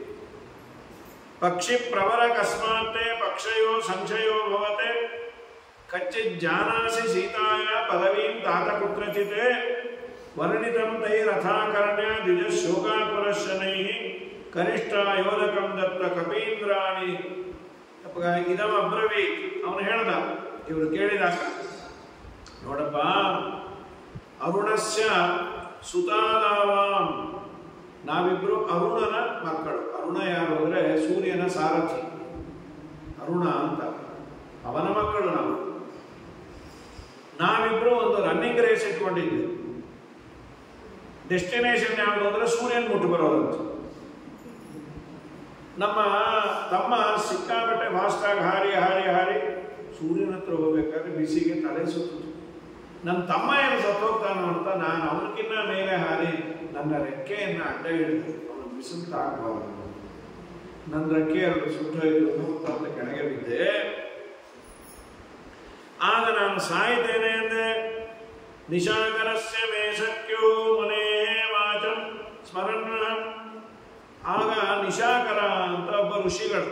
ಪಕ್ಷಿ ಪ್ರವರ ಕಸ್ಮಾತೆ ಪಕ್ಷಯೋ ಸಂಶಯೋ ಭವತೆ ಕಚ್ಚಿತ್ ಜಾನಾಸಿ ಸೀತಾಯ ಪದವೀಂ ತಾತ ಕುತ್ರಚಿತ್ ವರ್ಣಿತಂ ತೈ ರಥಾಕರ್ಣ್ಯ ದ್ವಿಜ ಶೋಕಾಕುರಶನೈ ಕನಿಷ್ಠ ಯೋಧಕಂ ದತ್ತ ಕಪೀಂದ್ರಾಣಿ ಇದಮ ಅಬ್ರವೀತ್ ಅವನು ಹೇಳ್ದ ಇವರು ಕೇಳಿದಾಗ ನೋಡಪ್ಪ ಅರುಣಸ್ಯ ಸುತಾದಾವಾಂ ನಾವಿಬ್ರು ಅರುಣನ ಮಕ್ಕಳು ಅರುಣ ಯಾರು ಅಂದ್ರೆ ಸೂರ್ಯನ ಸಾರಥಿ ಅರುಣ ಅಂತ ಅವನ ಮಕ್ಕಳು ನಾವು ನಾವಿಬ್ರು ಒಂದು ರನ್ನಿಂಗ್ ರೇಸ್ ಇಟ್ಕೊಂಡಿದ್ವಿ ಡೆಸ್ಟಿನೇಷನ್ ಯಾವುದು ಅಂದ್ರೆ ಸೂರ್ಯನ ಮುಟ್ಟು ಬರೋದಂತ ನಮ್ಮ ತಮ್ಮ ಸಿಕ್ಕಾಪಟ್ಟೆ ಫಾಸ್ಟಾಗಿ ಹಾರಿ ಹಾರಿ ಹಾರಿ ಸೂರ್ಯನ ಹತ್ರ ಹೋಗ್ಬೇಕಾದ್ರೆ ಬಿಸಿಗೆ ತಲೆ ಸುತ್ತು ನನ್ನ ತಮ್ಮ ಏನು ಸತ್ತೋಗ್ತಾನೋ ಅಂತ ನಾನು ಅವನಕ್ಕಿಂತ ಮೇಲೆ ಹಾರಿ ನನ್ನ ರೆಕ್ಕೆಯನ್ನು ಅಡ್ಡ ಹಿಡಿದು ಅವನು ಬಿಸಿಲು ತಾಕಬಾರದು ನನ್ನ ರೆಕ್ಕೆ ಎರಡು ಸುಟ್ಟೋಯ್ತು ಹೋಗ್ತಾ ಅಂತ ಕೆಳಗೆ ಬಿದ್ದೆ ಆಗ ನಾನು ಸಾಯ್ತೇನೆ ಎಂದೆ ನಿಶಾಕರಸ್ಯ ಮೇಷಕ್ಯೋ ಮುನೇ ವಾಚಂ ಸ್ಮರಣ ಆಗ ನಿಶಾಕರ ಅಂತ ಒಬ್ಬ ಋಷಿಗಳು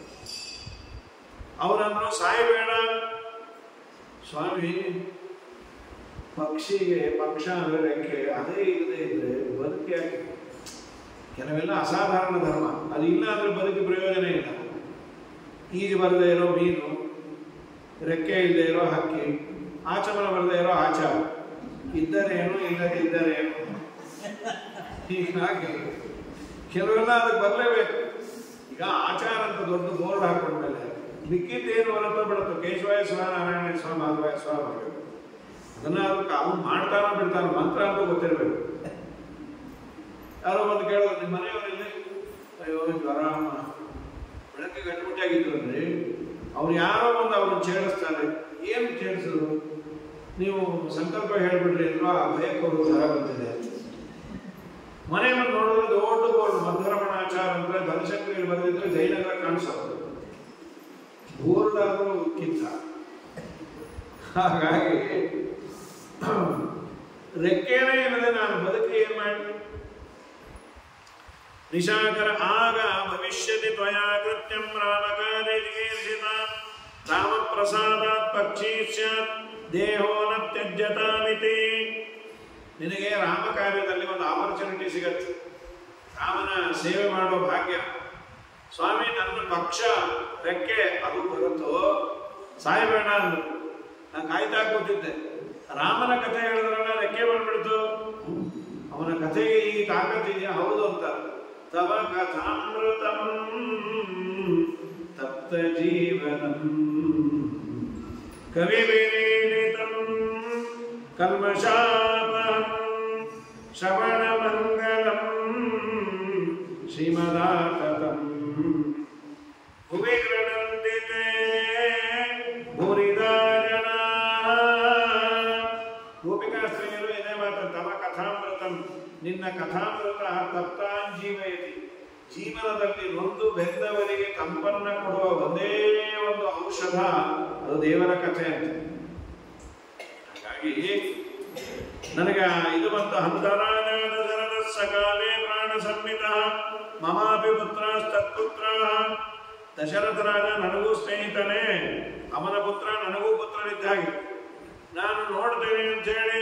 ಅವರನ್ನು ಸಾಯಬೇಡ ಸ್ವಾಮಿ ಪಕ್ಷಿಗೆ ಪಕ್ಷ ಅಂದ್ರೆ ರೆಕ್ಕೆ ಅದೇ ಇಲ್ಲದೆ ಇದ್ರೆ ಬದುಕಿ ಯಾಕೆ ಕೆಲವೆಲ್ಲ ಅಸಾಧಾರಣ ಧರ್ಮ ಅದು ಇಲ್ಲ ಅಂದ್ರೆ ಬದುಕಿ ಪ್ರಯೋಜನ ಇಲ್ಲ ಈಜು ಬರದೇ ಇರೋ ಮೀನು ರೆಕ್ಕೆ ಇಲ್ಲದೆ ಇರೋ ಹಕ್ಕಿ ಆಚಮನ ಬರದೇ ಇರೋ ಆಚಾರ ಇದ್ದರೇನು ಇಲ್ಲದಿದ್ದರೇನು ಹೀಗಾಗಿ ಕೆಲವೆಲ್ಲ ಅದಕ್ಕೆ ಬರಲೇಬೇಕು ಈಗ ಆಚಾರ ಅಂತ ದೊಡ್ಡ ಬೋರ್ಡ್ ಹಾಕೊಂಡ್ಮೇಲೆ ಮಿಕ್ಕಿದ್ದೇನು ಹೊರತು ಬಿಡುತ್ತೆ ಕೇಶವಾಯ ಸ್ವ ನಾರಾಯಣ ಸ್ವ ಮಾಧವಾಯ ಸ್ವ ಬರಬೇಕು ಅದನ್ನ ಅದಕ್ಕೆ ಅವ್ನು ಮಾಡ್ತಾನ ಬಿಡ್ತಾನ ಮಂತ್ರ ಅಂತ ಗೊತ್ತಿರಬೇಕು ಯಾರೋ ಬಂದು ಕೇಳೋದು ನಿಮ್ಮ ಮನೆಯವರಲ್ಲಿ ಅಯ್ಯೋ ಜ್ವರ ಅಮ್ಮ. ಬೆಳಗ್ಗೆ ಗಟ್ಟಿಮುಟ್ಟಿಯಾಗಿದ್ರಲ್ರಿ ಅವ್ರು ಯಾರೋ ಬಂದು ಅವ್ರನ್ನ ಛೇಡಿಸ್ತಾರೆ ಏನು ಛೇಡಿಸಿದ್ರು ನೀವು ಸಂಕಲ್ಪ ಹೇಳ್ಬಿಡ್ರಿ ಅಂದ್ರು ಆ ಭಯಕ್ಕೆ ಅವರು ಜ್ವರ ಬಂದಿದೆ ಮನೆ ಮುಂದೆ ನೋಡಿದ್ರೆ ದೊಡ್ಡ ಬೋರ್ಡ್ ಮಧ್ವರಮಣಾಚಾರ ಅಂದ್ರೆ ಧನಶಂಕರಿ ಬಂದಿದ್ರೆ ಜಯನಗರ ಕಾಣಿಸೋದು ಬೋರ್ಡ್ ಆದರೂ ಕಿತ್ತ ಹಾಗಾಗಿ ರೆಕ್ಕೇನೇ ಇಲ್ಲದೆ ನಾನು ಬದುಕಿ ಏನ್ ಮಾಡಿ ನಿಶಾಕರ ಆಗ ಭವಿಷ್ಯತಿ ತ್ವಯಾ ಕೃತ್ಯಂ ರಾಮಕಾರ್ಯ ಜಿಗೀರ್ಷಿತ ರಾಮ ಪ್ರಸಾದಾತ್ ಪಕ್ಷೀ ಸ್ಯಾತ್ ದೇಹೋ ನ ತ್ಯಜ್ಯತಾಮಿತಿ ನಿನಗೆ ರಾಮ ಕಾರ್ಯದಲ್ಲಿ ಒಂದು ಆಪರ್ಚುನಿಟಿ ಸಿಗತ್ತೆ ರಾಮನ ಸೇವೆ ಮಾಡೋ ಭಾಗ್ಯ ಸ್ವಾಮಿ ನನ್ನ ಪಕ್ಷ ರೆಕ್ಕೆ ಅದು ಬರುತ್ತೋ ಸಾಯಬೇಡ ಅಂದ್ರು ನಾನು ಕಾಯ್ತಾ ಕೂತಿದ್ದೆ ರಾಮನ ಕಥೆ ಹೇಳಿದ್ರಲ್ಲ ರೆಕ್ಕೆ ಬಂದ್ಬಿಡ್ತು ಅವನ ಕಥೆಗೆ ಈ ತಾಕತ್ತಿದೆಯಾ ಹೌದು ಅಂತ ತವ ಕಥಾಮೃತಂ ತಪ್ತ ಜೀವನಂ ಕವಿ ವಿನೀಡಿತಂ ಕಲ್ಮಶಾಪಹಂ ಶ್ರವಣ ಮಂಗಲಂ ಶ್ರೀಮದಾತತಂ ಭುವಿ ಗೃಣಂದಿತೆ ಭೂರಿದಾ ಜನಾ ಗೋಪಿಕಾಸ್ತ್ರೀಯರು ಇದೇ ಮಾತು ತವ ಕಥಾಮೃತಂ ನಿನ್ನ ಕಥಾಮೃತ ತಪ್ತಾಂಜೀವಯತಿ ಜೀವನದಲ್ಲಿ ನೊಂದು ಬೆಂದವರಿಗೆ ತಂಪನ್ನ ಕೊಡುವ ಒಂದೇ ಒಂದು ಔಷಧ ಅದು ದೇವರ ಕಥೆ ಅಂತ ಹಾಗಾಗಿ ನನಗೆ ಇದು ಬಂತು ಹಂತರಾಜಾದ ಶರದ ಸಕಾಲೇ ಪ್ರಾಣ ಸಂಹಿತ ಮಮಾಪಿ ಪುತ್ರಸ್ತತ್ಪುತ್ರ ದಶರಥ ರಾಜ ನನಗೂ ಸ್ನೇಹಿತನೇ ಅವನ ಪುತ್ರ ನನಗೂ ಪುತ್ರನಿದ್ದ ಹಾಗೆ ನಾನು ನೋಡ್ತೇನೆ ಅಂತ ಹೇಳಿ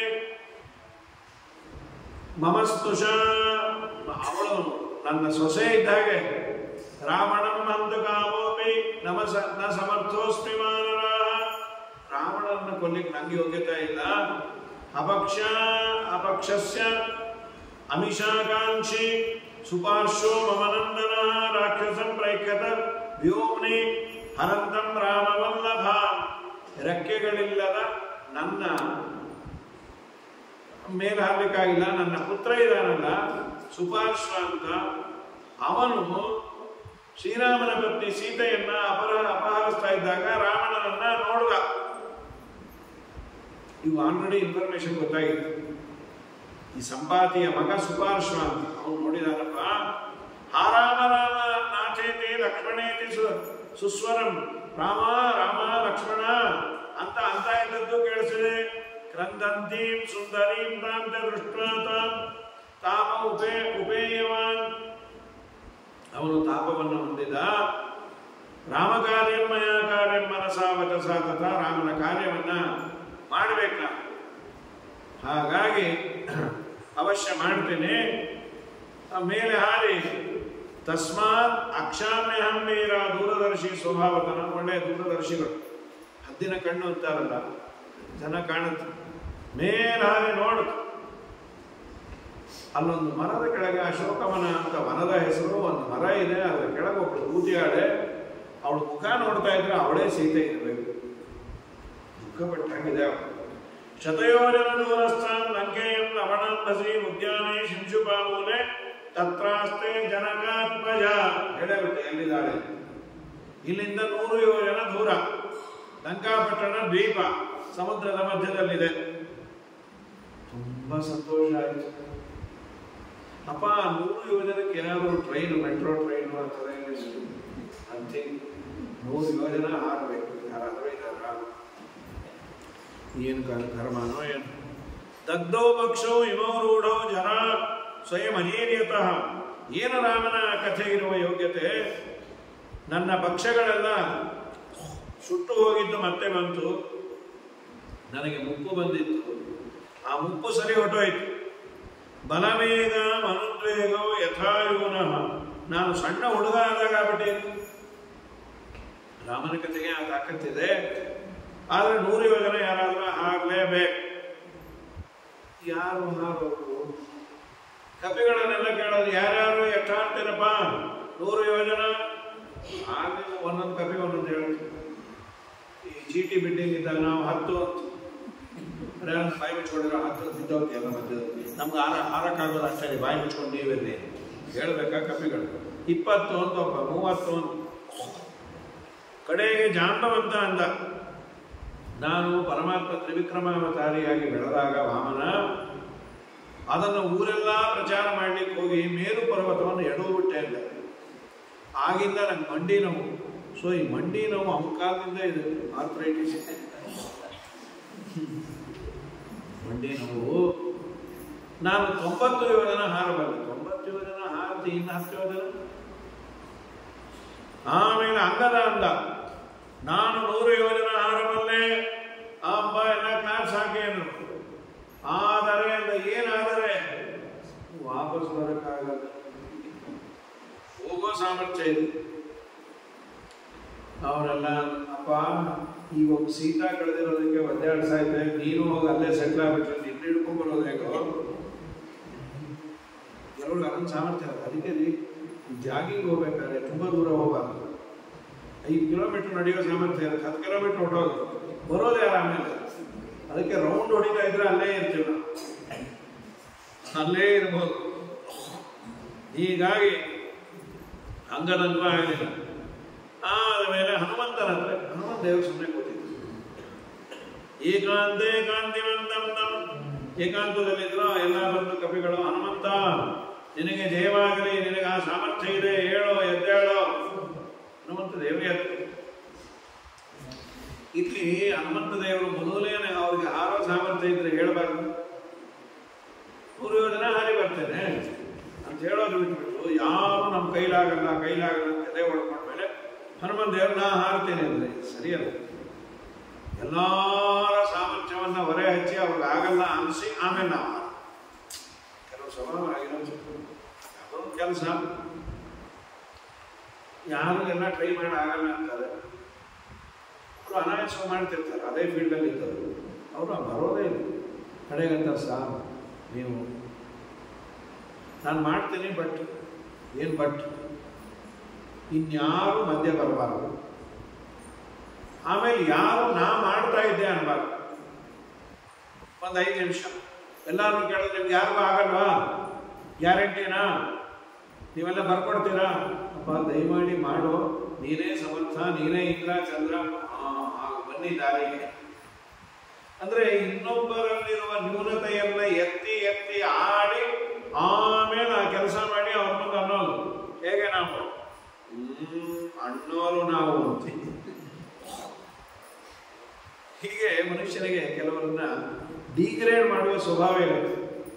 ಮಮಸ್ತುಷ ಅವಳು ನನ್ನ ಸೊಸೆ ಇದ್ದ ಹಾಗೆ ರಾವಣಂ ಹಂತ ಕಾಮೋಪಿ ನಮ ಸ ನ ಸಮರ್ಥೋಸ್ಮಿ ಮಾನರ ರಾವಣನ ಕೊಲ್ಲಿಕ್ಕೆ ನಂಗೆ ಯೋಗ್ಯತೆ ಇಲ್ಲ ಅಪಕ್ಷ ಅಪಕ್ಷಸ್ಯ ಅಮಿಷಾಕಾಂಕ್ಷಿ ಸುಪಾರ್ಶ್ವೋ ಮಮನಂದನ ರಾಕ್ಷಸಂ ಪ್ರೈಕ್ಯತ ವ್ಯೋಮ್ನಿ ಹರಂತಂ ರಾಮವಲ್ಲಭ ರೆಕ್ಕೆಗಳಿಲ್ಲದ ನನ್ನ ಮೇಲೆ ಹಾಕಬೇಕಾಗಿಲ್ಲ ನನ್ನ ಪುತ್ರ ಇದಾನಲ್ಲ ಸುಪಾರ್ಶ್ವ ಅಂತ ಅವನು ಶ್ರೀರಾಮನ ಪತ್ನಿ ಸೀತೆಯನ್ನ ಅಪರ ಅಪಹರಿಸ್ತಾ ಇದ್ದಾಗ ರಾವಣನನ್ನ ನೋಡ್ದ ಇವು ಆಲ್ರೆಡಿ ಇನ್ಫಾರ್ಮೇಶನ್ ಗೊತ್ತಾಗಿತ್ತು ಈ ಸಂಪಾತಿಯ ಮಗ ಸುಪಾರ್ಶ್ವ ಅಂತ ಅವನು ನೋಡಿದಾನಪ್ಪ ಹಾರಾಮ ರಾಮ ನಾಥೇತಿ ಲಕ್ಷ್ಮಣೇತಿ ಸು ಸುಸ್ವರಂ ರಾಮ ರಾಮ ಲಕ್ಷ್ಮಣ ಅಂತ ಅಂತ ಇದ್ದದ್ದು ಕೇಳಿಸಿದೆ ಕ್ರಂದಂತೀಂ ಸುಂದರೀಂ ತಾಂತ ದೃಷ್ಟ ತಾಪ ಉಪೇ ಉಪೇಯವಾನ್ ಅವನು ತಾಪವನ್ನು ಹೊಂದಿದ ರಾಮ ಕಾರ್ಯಮಯ ಕಾರ್ಯ ಮನಸಾ ವಚಸ ತಥಾ ರಾಮನ ಕಾರ್ಯವನ್ನ ಮಾಡಬೇಕ ಹಾಗಾಗಿ ಅವಶ್ಯ ಮಾಡ್ತೇನೆ ಆ ಮೇಲೆ ಹಾರಿ ತಸ್ಮಾತ್ ಅಕ್ಷಾಮ್ಯಹಂ ವೀರ ದೂರದರ್ಶಿ ಸ್ವಭಾವತನ ಒಳ್ಳೆಯ ದೂರದರ್ಶಿಗಳು ಹದ್ದಿನ ಕಣ್ಣು ಅಂತಾರಲ್ಲ ಜನ ಕಾಣುತ್ತೆ ಮೇಲೆ ಹಾರಿ ನೋಡು ಅಲ್ಲೊಂದು ಮರದ ಕೆಳಗೆ ಅಶೋಕವನ ಅಂತ ವನದ ಹೆಸರು ಒಂದು ಮರ ಇದೆ ಅದರ ಕೆಳಗೆ ಒಬ್ಬಳು ಕೂತಿಯಾಳೆ ಅವಳು ಮುಖ ನೋಡ್ತಾ ಇದ್ರೆ ಅವಳೇ ಸೀತೆ ಇರಬೇಕು ದುಃಖಪಟ್ಟಂಗಿದೆ ಅವಳು ಶತಯೋಜನ ದೂರಸ್ಥಾನ್ ಲಂಕೆಯಂ ಲವಣಾಂಬಸಿ ಉದ್ಯಾನೆ ಶಿಂಶುಪಾಮೂಲೆ ತತ್ರಾಸ್ತೆ ಜನಕಾತ್ಮಜ ಹೇಳಬಿಟ್ಟೆ ಎಲ್ಲಿದ್ದಾಳೆ ಇಲ್ಲಿಂದ ನೂರು ಯೋಜನ ದೂರ ಲಂಕಾಪಟ್ಟಣ ದ್ವೀಪ ಸಮುದ್ರದ ಮಧ್ಯದಲ್ಲಿದೆ ತುಂಬಾ ಸಂತೋಷ ಆಯಿತು ಅಪ್ಪ ನೂರು ಯೋಜನಕ್ಕೆ ಏನಾದರೂ ಟ್ರೈನ್ ಮೆಟ್ರೋ ಟ್ರೈನ್ ಅಂತದೆ ಅಂಥಿಂಗ್ ನೂರು ಯೋಜನ ಹಾರಬೇಕು ಯಾರಾದರೂ ಇದ್ದಾರ ಏನು ಕರ್- ಕರ್ಮನೋ ಏನು ದಗ್ಧೋ ಪಕ್ಷೋ ಇಮೋ ರೂಢೋ ಜನ ಸ್ವಯಂ ಅನೀರ್ಯತಃ ಏನು ರಾಮನ ಕಥೆ ಇರುವ ಯೋಗ್ಯತೆ ನನ್ನ ಪಕ್ಷಗಳೆಲ್ಲ ಸುಟ್ಟು ಹೋಗಿದ್ದು ಮತ್ತೆ ಬಂತು ನನಗೆ ಮುಪ್ಪು ಬಂದಿತ್ತು ಆ ಮುಪ್ಪು ಸರಿ ಹೊಟ್ಟೋಯ್ತು ಬಲವೇಗ ಮನುದ್ವೇಗೋ ಯಥಾಯುನಃ ನಾನು ಸಣ್ಣ ಹುಡುಗ ಆದಾಗ ಆಗ್ಬಿಟ್ಟಿದ್ದು ರಾಮನ ಕಥೆಗೆ ಆ ತಾಕತ್ತಿದೆ ಆದ್ರೆ ನೂರು ಯೋಜನೆ ಯಾರಾದ್ರೂ ಆಗ್ಲೇಬೇಕು ಯಾರು ಹಾರೋರು ಕಪಿಗಳನ್ನೆಲ್ಲ ಕೇಳೋದು ಯಾರ್ಯಾರು ಎಷ್ಟಾಡ್ತೀರಪ್ಪ ನೂರು ಯೋಜನ ಆಗಲಿಲ್ಲ ಒಂದೊಂದು ಕಪಿ ಒಂದೊಂದು ಹೇಳ್ತೀವಿ ಈ ಚೀಟಿ ಬಿಲ್ಡಿಂಗ್ ಇದ್ದಾಗ ನಾವು ಹತ್ತು ಅಂತ ಅಂದ್ರೆ ಬಾಯಿ ಮುಚ್ಕೊಂಡಿರೋ ಹತ್ತು ಬಿದ್ದೋಗ್ತಿಯಲ್ಲ ಮಧ್ಯದಲ್ಲಿ ನಮ್ಗೆ ಹಾರ ಹಾರಕ್ಕಾಗೋದು ಅಷ್ಟೇ ಬಾಯಿ ಮುಚ್ಕೊಂಡು ನೀವಿರಲಿ ಹೇಳ್ಬೇಕಾ ಕಪಿಗಳು ಇಪ್ಪತ್ತು ಅಂತ ಒಬ್ಬ ಮೂವತ್ತು ಅಂತ ಕಡೆಗೆ ಜಾಂಬವಂತ ಅಂದ ನಾನು ಪರಮಾತ್ಮ ತ್ರಿವಿಕ್ರಮಾವತಾರಿಯಾಗಿ ಬೆಳೆದಾಗ ವಾಮನ ಅದನ್ನು ಊರೆಲ್ಲ ಪ್ರಚಾರ ಮಾಡ್ಲಿಕ್ಕೆ ಹೋಗಿ ಮೇರು ಪರ್ವತವನ್ನು ಎಡವು ಬಿಟ್ಟೆ ಇಲ್ಲ ಆಗಿಂದ ನಂಗೆ ಮಂಡಿ ನೋವು ಸೊ ಈ ಮಂಡಿ ನೋವು ಅಂಕಾಲದಿಂದ ಇದೆ ಆರ್ಥರೈಟಿಸ್ ಮಂಡಿ ನೋವು ನಾನು ತೊಂಬತ್ತು ಯೋಜನ ಹಾರಬಲ್ಲೆ ತೊಂಬತ್ತು ಯೋಜನ ಹಾರತಿ ಇನ್ನು ಹತ್ತು ಯೋಜನ ಆಮೇಲೆ ಅಂಗದ ಅಂದ ನಾನು ನೂರು ಯೋಜನ ಹಾರಬಲ್ಲೆ ಆ ಅಬ್ಬ ಎಲ್ಲ ಕ್ಲಾಸ್ ಹಾಕಿ ಅಂದ್ರು ಆದರೆ ಅಂದ ಏನಾದರೆ ವಾಪಸ್ ಬರೋಕ್ಕಾಗಲ್ಲ ಹೋಗೋ ಸಾಮರ್ಥ್ಯ ಇದೆ ಅವರೆಲ್ಲ ಅಪ್ಪ ಈ ಒಬ್ಬ ಸೀತಾ ಕಳೆದಿರೋದಕ್ಕೆ ಒದ್ದಾಡ್ಸಾ ಇದ್ದೆ ನೀನು ಹೋಗಿ ಅಲ್ಲೇ ಸೆಟ್ಲ್ ಆಗ್ಬಿಟ್ರೆ ನಿನ್ನ ಹಿಡ್ಕೊಂಡ್ ಬರೋದು ಹೇಗೋ ಎಲ್ಲರಿಗೂ ಅದೊಂದು ಸಾಮರ್ಥ್ಯ ಅದ ಅದಕ್ಕೆ ರೀ ಜಾಗಿಂಗ್ ಹೋಗ್ಬೇಕಾದ್ರೆ ತುಂಬ ದೂರ ಹೋಗಬಾರ್ದು ಐದು ಕಿಲೋಮೀಟರ್ ನಡೆಯೋ ಸಾಮರ್ಥ್ಯ ಇರುತ್ತೆ ಹತ್ತು ಕಿಲೋಮೀಟರ್ ಹೊಟ್ಟೋದು ಬರೋದೇ ಆಮೇಲೆ ಅದಕ್ಕೆ ರೌಂಡ್ ಹೊಡಿತಾ ಇದ್ರೆ ಅಲ್ಲೇ ಇರ್ತೀವಿ ನಾವು ಅಲ್ಲೇ ಇರ್ಬೋದು ಹೀಗಾಗಿ ಅಂಗದಂಗ ಆಗಲಿಲ್ಲ ಆದಮೇಲೆ ಹನುಮಂತನ ಹತ್ರ ಹನುಮಂತ ದೇವರು ಸುಮ್ಮನೆ ಕೂತಿದ್ರು ಏಕಾಂತೆ ಕಾಂತಿವಂತಂ ತಂ ಏಕಾಂತದಲ್ಲಿದ್ರು ಎಲ್ಲ ಬಂದು ಕಪಿಗಳು ಹನುಮಂತ ನಿನಗೆ ಜಯವಾಗಲಿ ನಿನಗೆ ಆ ಸಾಮರ್ಥ್ಯ ಇದೆ ಹೇಳೋ ಎದ್ದೇಳೋ ಹನುಮಂತ ದೇವರೇ ಎದ್ದು ಇಲ್ಲಿ ಹನುಮಂತ ದೇವರು ಮೊದಲೇನೆ ಅವ್ರಿಗೆ ಹಾರೋ ಸಾಮರ್ಥ್ಯ ಇದ್ರೆ ಹೇಳಬಾರ್ದು ನೂರು ಯೋಜನೆ ಹಾರಿ ಬರ್ತೇನೆ ಅಂತ ಹೇಳೋದು ಬಿಟ್ಬಿಟ್ಟು ಯಾರು ನಮ್ಮ ಕೈಲಾಗಲ್ಲ ಕೈಲಾಗಲ್ಲ ಅಂತ ಎದೆ ಹೊಡ್ಕೊಂಡ್ಮೇಲೆ ಹನುಮಂತ ದೇವರು ನಾ ಹಾರ್ತೇನೆ ಅಂದ್ರೆ ಸರಿಯಲ್ಲ ಎಲ್ಲಾರ ಸಾಮರ್ಥ್ಯವನ್ನ ಹೊರೆ ಹಚ್ಚಿ ಅವ್ರಿಗೆ ಆಗಲ್ಲ ಅನಿಸಿ ಆಮೇಲೆ ನಾವು ಕೆಲವು ಸ್ವಭಾವ ಆಗಿರೋದು ಅದೊಂದು ಕೆಲಸ ಯಾರು ಎಲ್ಲ ಟ್ರೈ ಮಾಡಿ ಆಗಲ್ಲ ಅಂತಾರೆ ಅವರು ಅನಾಯಾಸ ಮಾಡ್ತಿರ್ತಾರೆ ಅದೇ ಫೀಲ್ಡಲ್ಲಿ ಇದ್ದವರು ಅವರು ಬರೋದೇ ಇಲ್ಲ ಕಡೆಗಂತ ಸಾರ್ ನೀವು ನಾನು ಮಾಡ್ತೀನಿ ಬಟ್ ಏನು ಬಟ್ ಇನ್ಯಾರು ಮಧ್ಯೆ ಬರಬಾರ್ದು ಆಮೇಲೆ ಯಾರು ನಾ ಮಾಡ್ತಾ ಇದ್ದೆ ಅನ್ಬಾರ್ದು ಒಂದು ಐದು ನಿಮಿಷ ಎಲ್ಲರೂ ಕೇಳಿದ್ರೆ ನಿಮ್ಗೆ ಯಾರಿಗೂ ಆಗಲ್ವಾ ಗ್ಯಾರಂಟಿನಾ ನೀವೆಲ್ಲ ಬರ್ಕೊಡ್ತೀರಾ ಅಪ್ಪ ದಯಮಾಡಿ ಮಾಡು ನೀನೇ ಸಮರ್ಥ ನೀನೇ ಇಂದ್ರ ಚಂದ್ರ ಆ, ಆ, ಬನ್ನಿ ದಾರಿಗೆ ಅಂದ್ರೆ ಇನ್ನೊಬ್ಬರಲ್ಲಿರುವ ನ್ಯೂನತೆಯನ್ನ ಎತ್ತಿ ಎತ್ತಿ ಆಡಿ ಆಮೇಲೆ ಆ ಕೆಲಸ ಮಾಡಿ ಅವ್ರ ಮುಂದೆ ಅನ್ನೋದು ಹೇಗೆ ನಾವು ಹ್ಮ್ ಅಣ್ಣೋರು ನಾವು ಅಂತೀವಿ ಹೀಗೆ ಮನುಷ್ಯನಿಗೆ ಕೆಲವರನ್ನ ಡಿಗ್ರೇಡ್ ಮಾಡುವ ಸ್ವಭಾವ ಇರುತ್ತೆ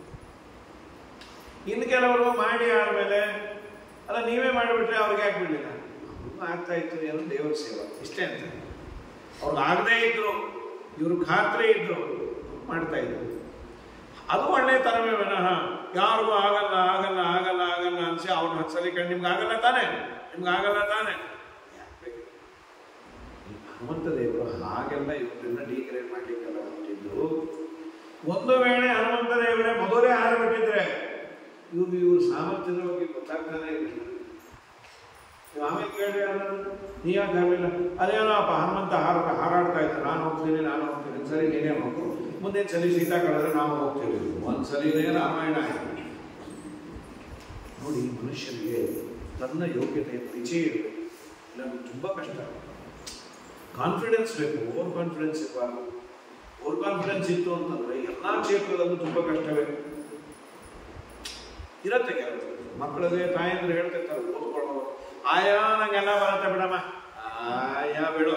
ಇನ್ನು ಕೆಲವರು ಮಾಡಿ ಆದ್ಮೇಲೆ ಅಲ್ಲ ನೀವೇ ಮಾಡಿಬಿಟ್ರೆ ಅವ್ರಿಗೆ ಯಾಕೆ ಬಿಡ್ಲಿಲ್ಲ ಅವ್ರಿಗೂ ಆಗ್ತಾ ಇತ್ತು ಏನೋ ದೇವರ ಸೇವೆ ಇಷ್ಟೇ ಅಂತ ಅವ್ರಿಗೆ ಆಗದೇ ಇದ್ರು ಇವ್ರ ಖಾತ್ರಿ ಇದ್ರು ಮಾಡ್ತಾ ಇದ್ರು ಅದು ಒಳ್ಳೆ ತರವೇ ವಿನಃ ಯಾರಿಗೂ ಆಗಲ್ಲ ಆಗಲ್ಲ ಆಗಲ್ಲ ಆಗಲ್ಲ ಅನ್ಸಿ ಅವ್ರನ್ನ ಹತ್ತು ಸಲ ಕಂಡು ನಿಮ್ಗೆ ಆಗಲ್ಲ ತಾನೆ ನಿಮ್ಗೆ ಆಗಲ್ಲ ತಾನೆ ಯಾಕ್ ಬೇಕು? ಈ ಹನುಮಂತ ದೇವರು ಹಾಗೆಲ್ಲ ಇವ್ರನ್ನ ಡಿಗ್ರೇಡ್ ಮಾಡ್ಲಿಕ್ಕೆಲ್ಲ ಹೊರಟಿದ್ದು ಒಂದು ವೇಳೆ ಹನುಮಂತ ದೇವರೇ ಮೊದಲೇ ಹಾರಿಬಿಟ್ಟಿದ್ರೆ ಇವ್ರು ಇವ್ರ ಸಾಮರ್ಥ್ಯದ ಬಗ್ಗೆ ಗೊತ್ತಾಗ್ತಾನೆ ಇರಲಿಲ್ಲ ನೀವು ಆಮೇಲೆ ಕೇಳ್ರಿ ಅದನ್ನು ನೀ ಯಾಕೆ ಹಾರಲಿಲ್ಲ ಅದೇನೋ ಅಪ್ಪ ಹನುಮಂತ ಹಾರ ಹಾರಾಡ್ತಾ ಇತ್ತು ನಾನು ಹೋಗ್ತೀನಿ ನಾನು ಹೋಗ್ತೀನಿ ಸರಿ ನೀನೇ ಹೋಗು ಮುಂದಿನ ಸರಿ ಸೀತಾ ಕಳೆದ್ರೆ ನಾವು ಹೋಗ್ತೀವಿ ಒಂದು ಸಲಿನೇ ರಾಮಾಯಣ ಆಯ್ತು ನೋಡಿ ಮನುಷ್ಯನಿಗೆ ತನ್ನ ಯೋಗ್ಯತೆಯ ಪರಿಚಯ ಇರಬೇಕು ಇಲ್ಲ ತುಂಬ ಕಷ್ಟ ಕಾನ್ಫಿಡೆನ್ಸ್ ಬೇಕು ಓವರ್ ಕಾನ್ಫಿಡೆನ್ಸ್ ಇರಬಾರ್ದು ಓವರ್ ಕಾನ್ಫಿಡೆನ್ಸ್ ಇತ್ತು ಅಂತಂದ್ರೆ ಎಲ್ಲ ಕ್ಷೇತ್ರದಲ್ಲೂ ತುಂಬ ಕಷ್ಟವೇ ಇರತ್ತೆ ಕೆಲವು ಮಕ್ಕಳಿಗೆ ತಾಯಂದ್ರೆ ಹೇಳ್ತಿರ್ತಾರೆ ಓದ್ಕೊಳ್ಳೋರು ಆಯಾ ನಂಗೆಲ್ಲ ಬರತ್ತೆ ಬಿಡಮ್ಮ ಆಯಾ ಬಿಡು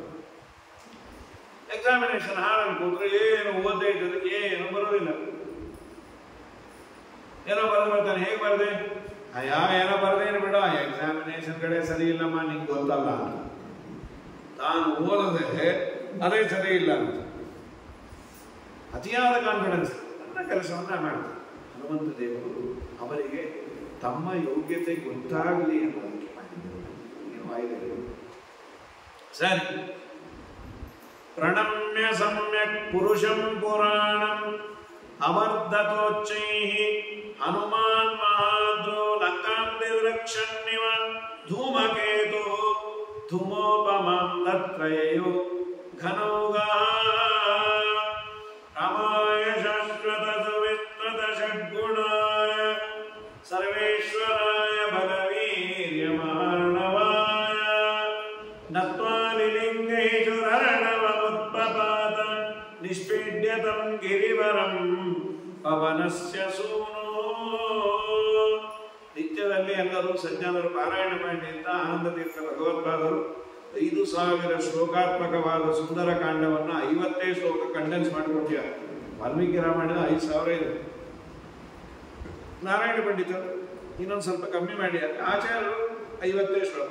ಎಕ್ಸಾಮಿನೇಷನ್ ಹಾಳಲ್ಲಿ ಕೂತ್ರೆ ಏನು ಓದೇ ಇದ್ದದಕ್ಕೆ ಏನು ಬರೋದಿಲ್ಲ ಏನೋ ಬರೆದು ಬರ್ತಾನೆ ಹೇಗೆ ಬರ್ದೆ ಅಯ್ಯ ಏನೋ ಬರ್ದೇನು ಬಿಡು ಎಕ್ಸಾಮಿನೇಷನ್ ಕಡೆ ಸರಿ ಇಲ್ಲಮ್ಮ ನಿಂಗೆ ಗೊತ್ತಲ್ಲ ಅಂತ ತಾನು ಓದದೆ ಅದೇ ಸರಿ ಇಲ್ಲ ಅಂತ ಅತಿಯಾದ ಕಾನ್ಫಿಡೆನ್ಸ್ ನನ್ನ ಕೆಲಸವನ್ನ ಮಾಡ್ತಾರೆ ಹನುಮಂತ ದೇವರು ಅವರಿಗೆ ತಮ್ಮ ಯೋಗ್ಯತೆ ಗೊತ್ತಾಗಲಿ ಅನ್ನೋದಕ್ಕೆ ಮಾಡಿದರು ಏನು ಆಯ್ತು ಸರಿ ಪ್ರಣಮ್ಯ ಸಮ್ಯಕ್ ಪುರುಷಂ ಪುರಾಣಂ ಅವರ್ಧತೋಚ್ಚೈ ಹನುಮಾನ್ ಮಹಾದ್ರೋ ಲಂಕಾಂ ನಿರ್ರಕ್ಷನ್ನಿವ ಧೂಮಕೇತು ಧೂಮೋಪಮಂ ತತ್ರಯೋ ಘನೌಗ ರಾಮ ಶಾಶ್ವತ ಸುವಿಸ್ತೃತ ಷಡ್ಗುಣಾಯ ಸರ್ವೇಶ್ವರಾಯ ಬಲವೀರ್ಯಮಾರ್ಣವಾಯ ನತ್ವಾ ನಿಲಿಂಗೈಚುರಣವಮುತ್ಪಪಾತ ನಿಷ್ಪೀಡ್ಯತಂ ಗಿರಿವರಂ ಪವನಸ್ಯ ಸೂನೋ ನಿತ್ಯದಲ್ಲಿ ಎಲ್ಲರೂ ಸಜ್ಜನರು ಪಾರಾಯಣ ಮಾಡಿ ಅಂತ ಆನಂದ ತೀರ್ಥ ಭಗವತ್ಪಾದರು ಐದು ಸಾವಿರ ಶ್ಲೋಕಾತ್ಮಕವಾದ ಸುಂದರ ಕಾಂಡವನ್ನ ಐವತ್ತೇ ಶ್ಲೋಕ ಕಂಡೆನ್ಸ್ ಮಾಡಿಕೊಟ್ಟಿದ್ದಾರೆ ವಾಲ್ಮೀಕಿ ರಾಮಾಯಣದ ಐದು ಸಾವಿರ ಇದೆ ನಾರಾಯಣ ಪಂಡಿತರು ಇನ್ನೊಂದು ಸ್ವಲ್ಪ ಕಮ್ಮಿ ಮಾಡಿದ್ದಾರೆ ಆಚಾರ್ಯರು ಐವತ್ತೇ ಶ್ಲೋಕ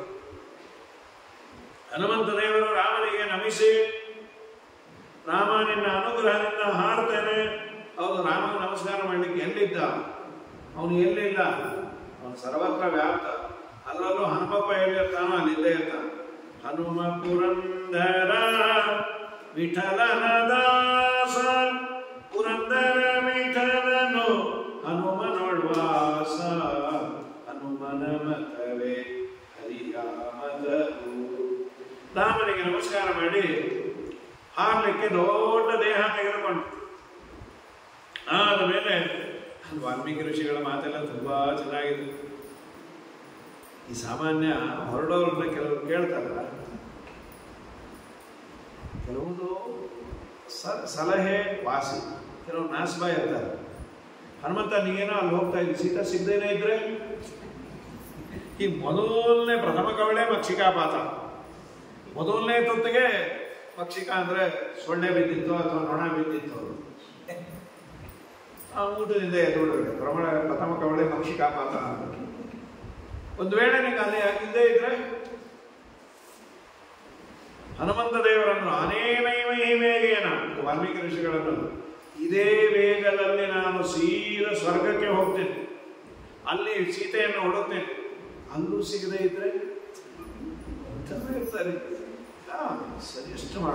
ಹನುಮಂತ ದೇವರು ರಾಮನಿಗೆ ನಮಿಸಿ ರಾಮ ನಿನ್ನ ಅನುಗ್ರಹದಿಂದ ಹಾರ್ತೇನೆ ಹೌದು ರಾಮನ ನಮಸ್ಕಾರ ಮಾಡಲಿಕ್ಕೆ ಎಲ್ಲಿದ್ದ ಅವನು ಎಲ್ಲಿಲ್ಲ ಅವನು ಸರ್ವತ್ರ ವ್ಯಾಪ್ತ ಅದರಲ್ಲೂ ಹನುಮಪ್ಪ ಎಲ್ಲಿರ್ತಾನೋ ಅಲ್ಲಿದ್ದೇ ಇರ್ತಾನೆ ಹನುಮ ಪುರಂದರ ವಿಠಲನ ದಾಸ ಪುರಂದರ ವಿಠಲನು ಹನುಮನೊಳ್ವಾಸ ಹನುಮನ ಮತವೇ ಹರಿಯಾಮದರು ರಾಮನಿಗೆ ನಮಸ್ಕಾರ ಮಾಡಿ ಹಾರ್ಲಿಕ್ಕೆ ದೊಡ್ಡ ದೇಹ ತೆಗೆದುಕೊಂಡು ಆದ ಮೇಲೆ ವಾಲ್ಮೀಕಿ ಋಷಿಗಳ ಮಾತೆಲ್ಲ ತುಂಬಾ ಚೆನ್ನಾಗಿದೆ ಈ ಸಾಮಾನ್ಯ ಹೊರಡೋರನ್ನ ಕೆಲವರು ಕೇಳ್ತಾರಲ್ಲ ಕೆಲವುದು ಸ- ಸಲಹೆ ವಾಸಿ ಕೆಲವರು ನಾಸಬಾ ಇರ್ತಾರೆ ಹನುಮಂತ ನೀಗೇನೋ ಅಲ್ಲಿ ಹೋಗ್ತಾ ಇದ್ವಿ ಸೀತಾ ಸಿಗದೇನೆ ಇದ್ರೆ ಈ ಮೊದಲನೇ ಪ್ರಥಮ ಕವಳೆ ಮಕ್ಷಿಕಾಪಾತ ಮೊದಲನೇ ತುತ್ತಿಗೆ ಮಕ್ಷಿಕ ಅಂದ್ರೆ ಸೊಳ್ಳೆ ಬಿದ್ದಿತ್ತು ಅಥವಾ ನೊಣ ಬಿದ್ದಿತ್ತು ಆ ಊಟದಿಂದ ಎದ್ಬಿಡ್ಬೇಕು ಪ್ರಮಾಣ ಪ್ರಥಮ ಕವಳೆ ಮಕ್ಷಿಕಾಪಾತ ಅಂತ ಒಂದು ವೇಳೆ ನಿಂಗೆ ಅಲ್ಲಿ ಇದ್ದೇ ಇದ್ರೆ ಹನುಮಂತ ದೇವರನ್ನು ಅನೇನೈವ ವೇಗೇನ ವಾಲ್ಮೀಕಿ ಋಷಿಗಳನ್ನು ಇದೇ ವೇಗದಲ್ಲಿ ನಾನು ಸೀದ ಸ್ವರ್ಗಕ್ಕೆ ಹೋಗ್ತೇನೆ ಅಲ್ಲಿ ಸೀತೆಯನ್ನು ಹುಡುಕ್ತೇನೆ ಅಲ್ಲೂ ಸಿಗದೇ ಇದ್ರೆ ಇರ್ತಾರೆ ಹಾ ಸರಿ ಎಷ್ಟು ಮಾಡ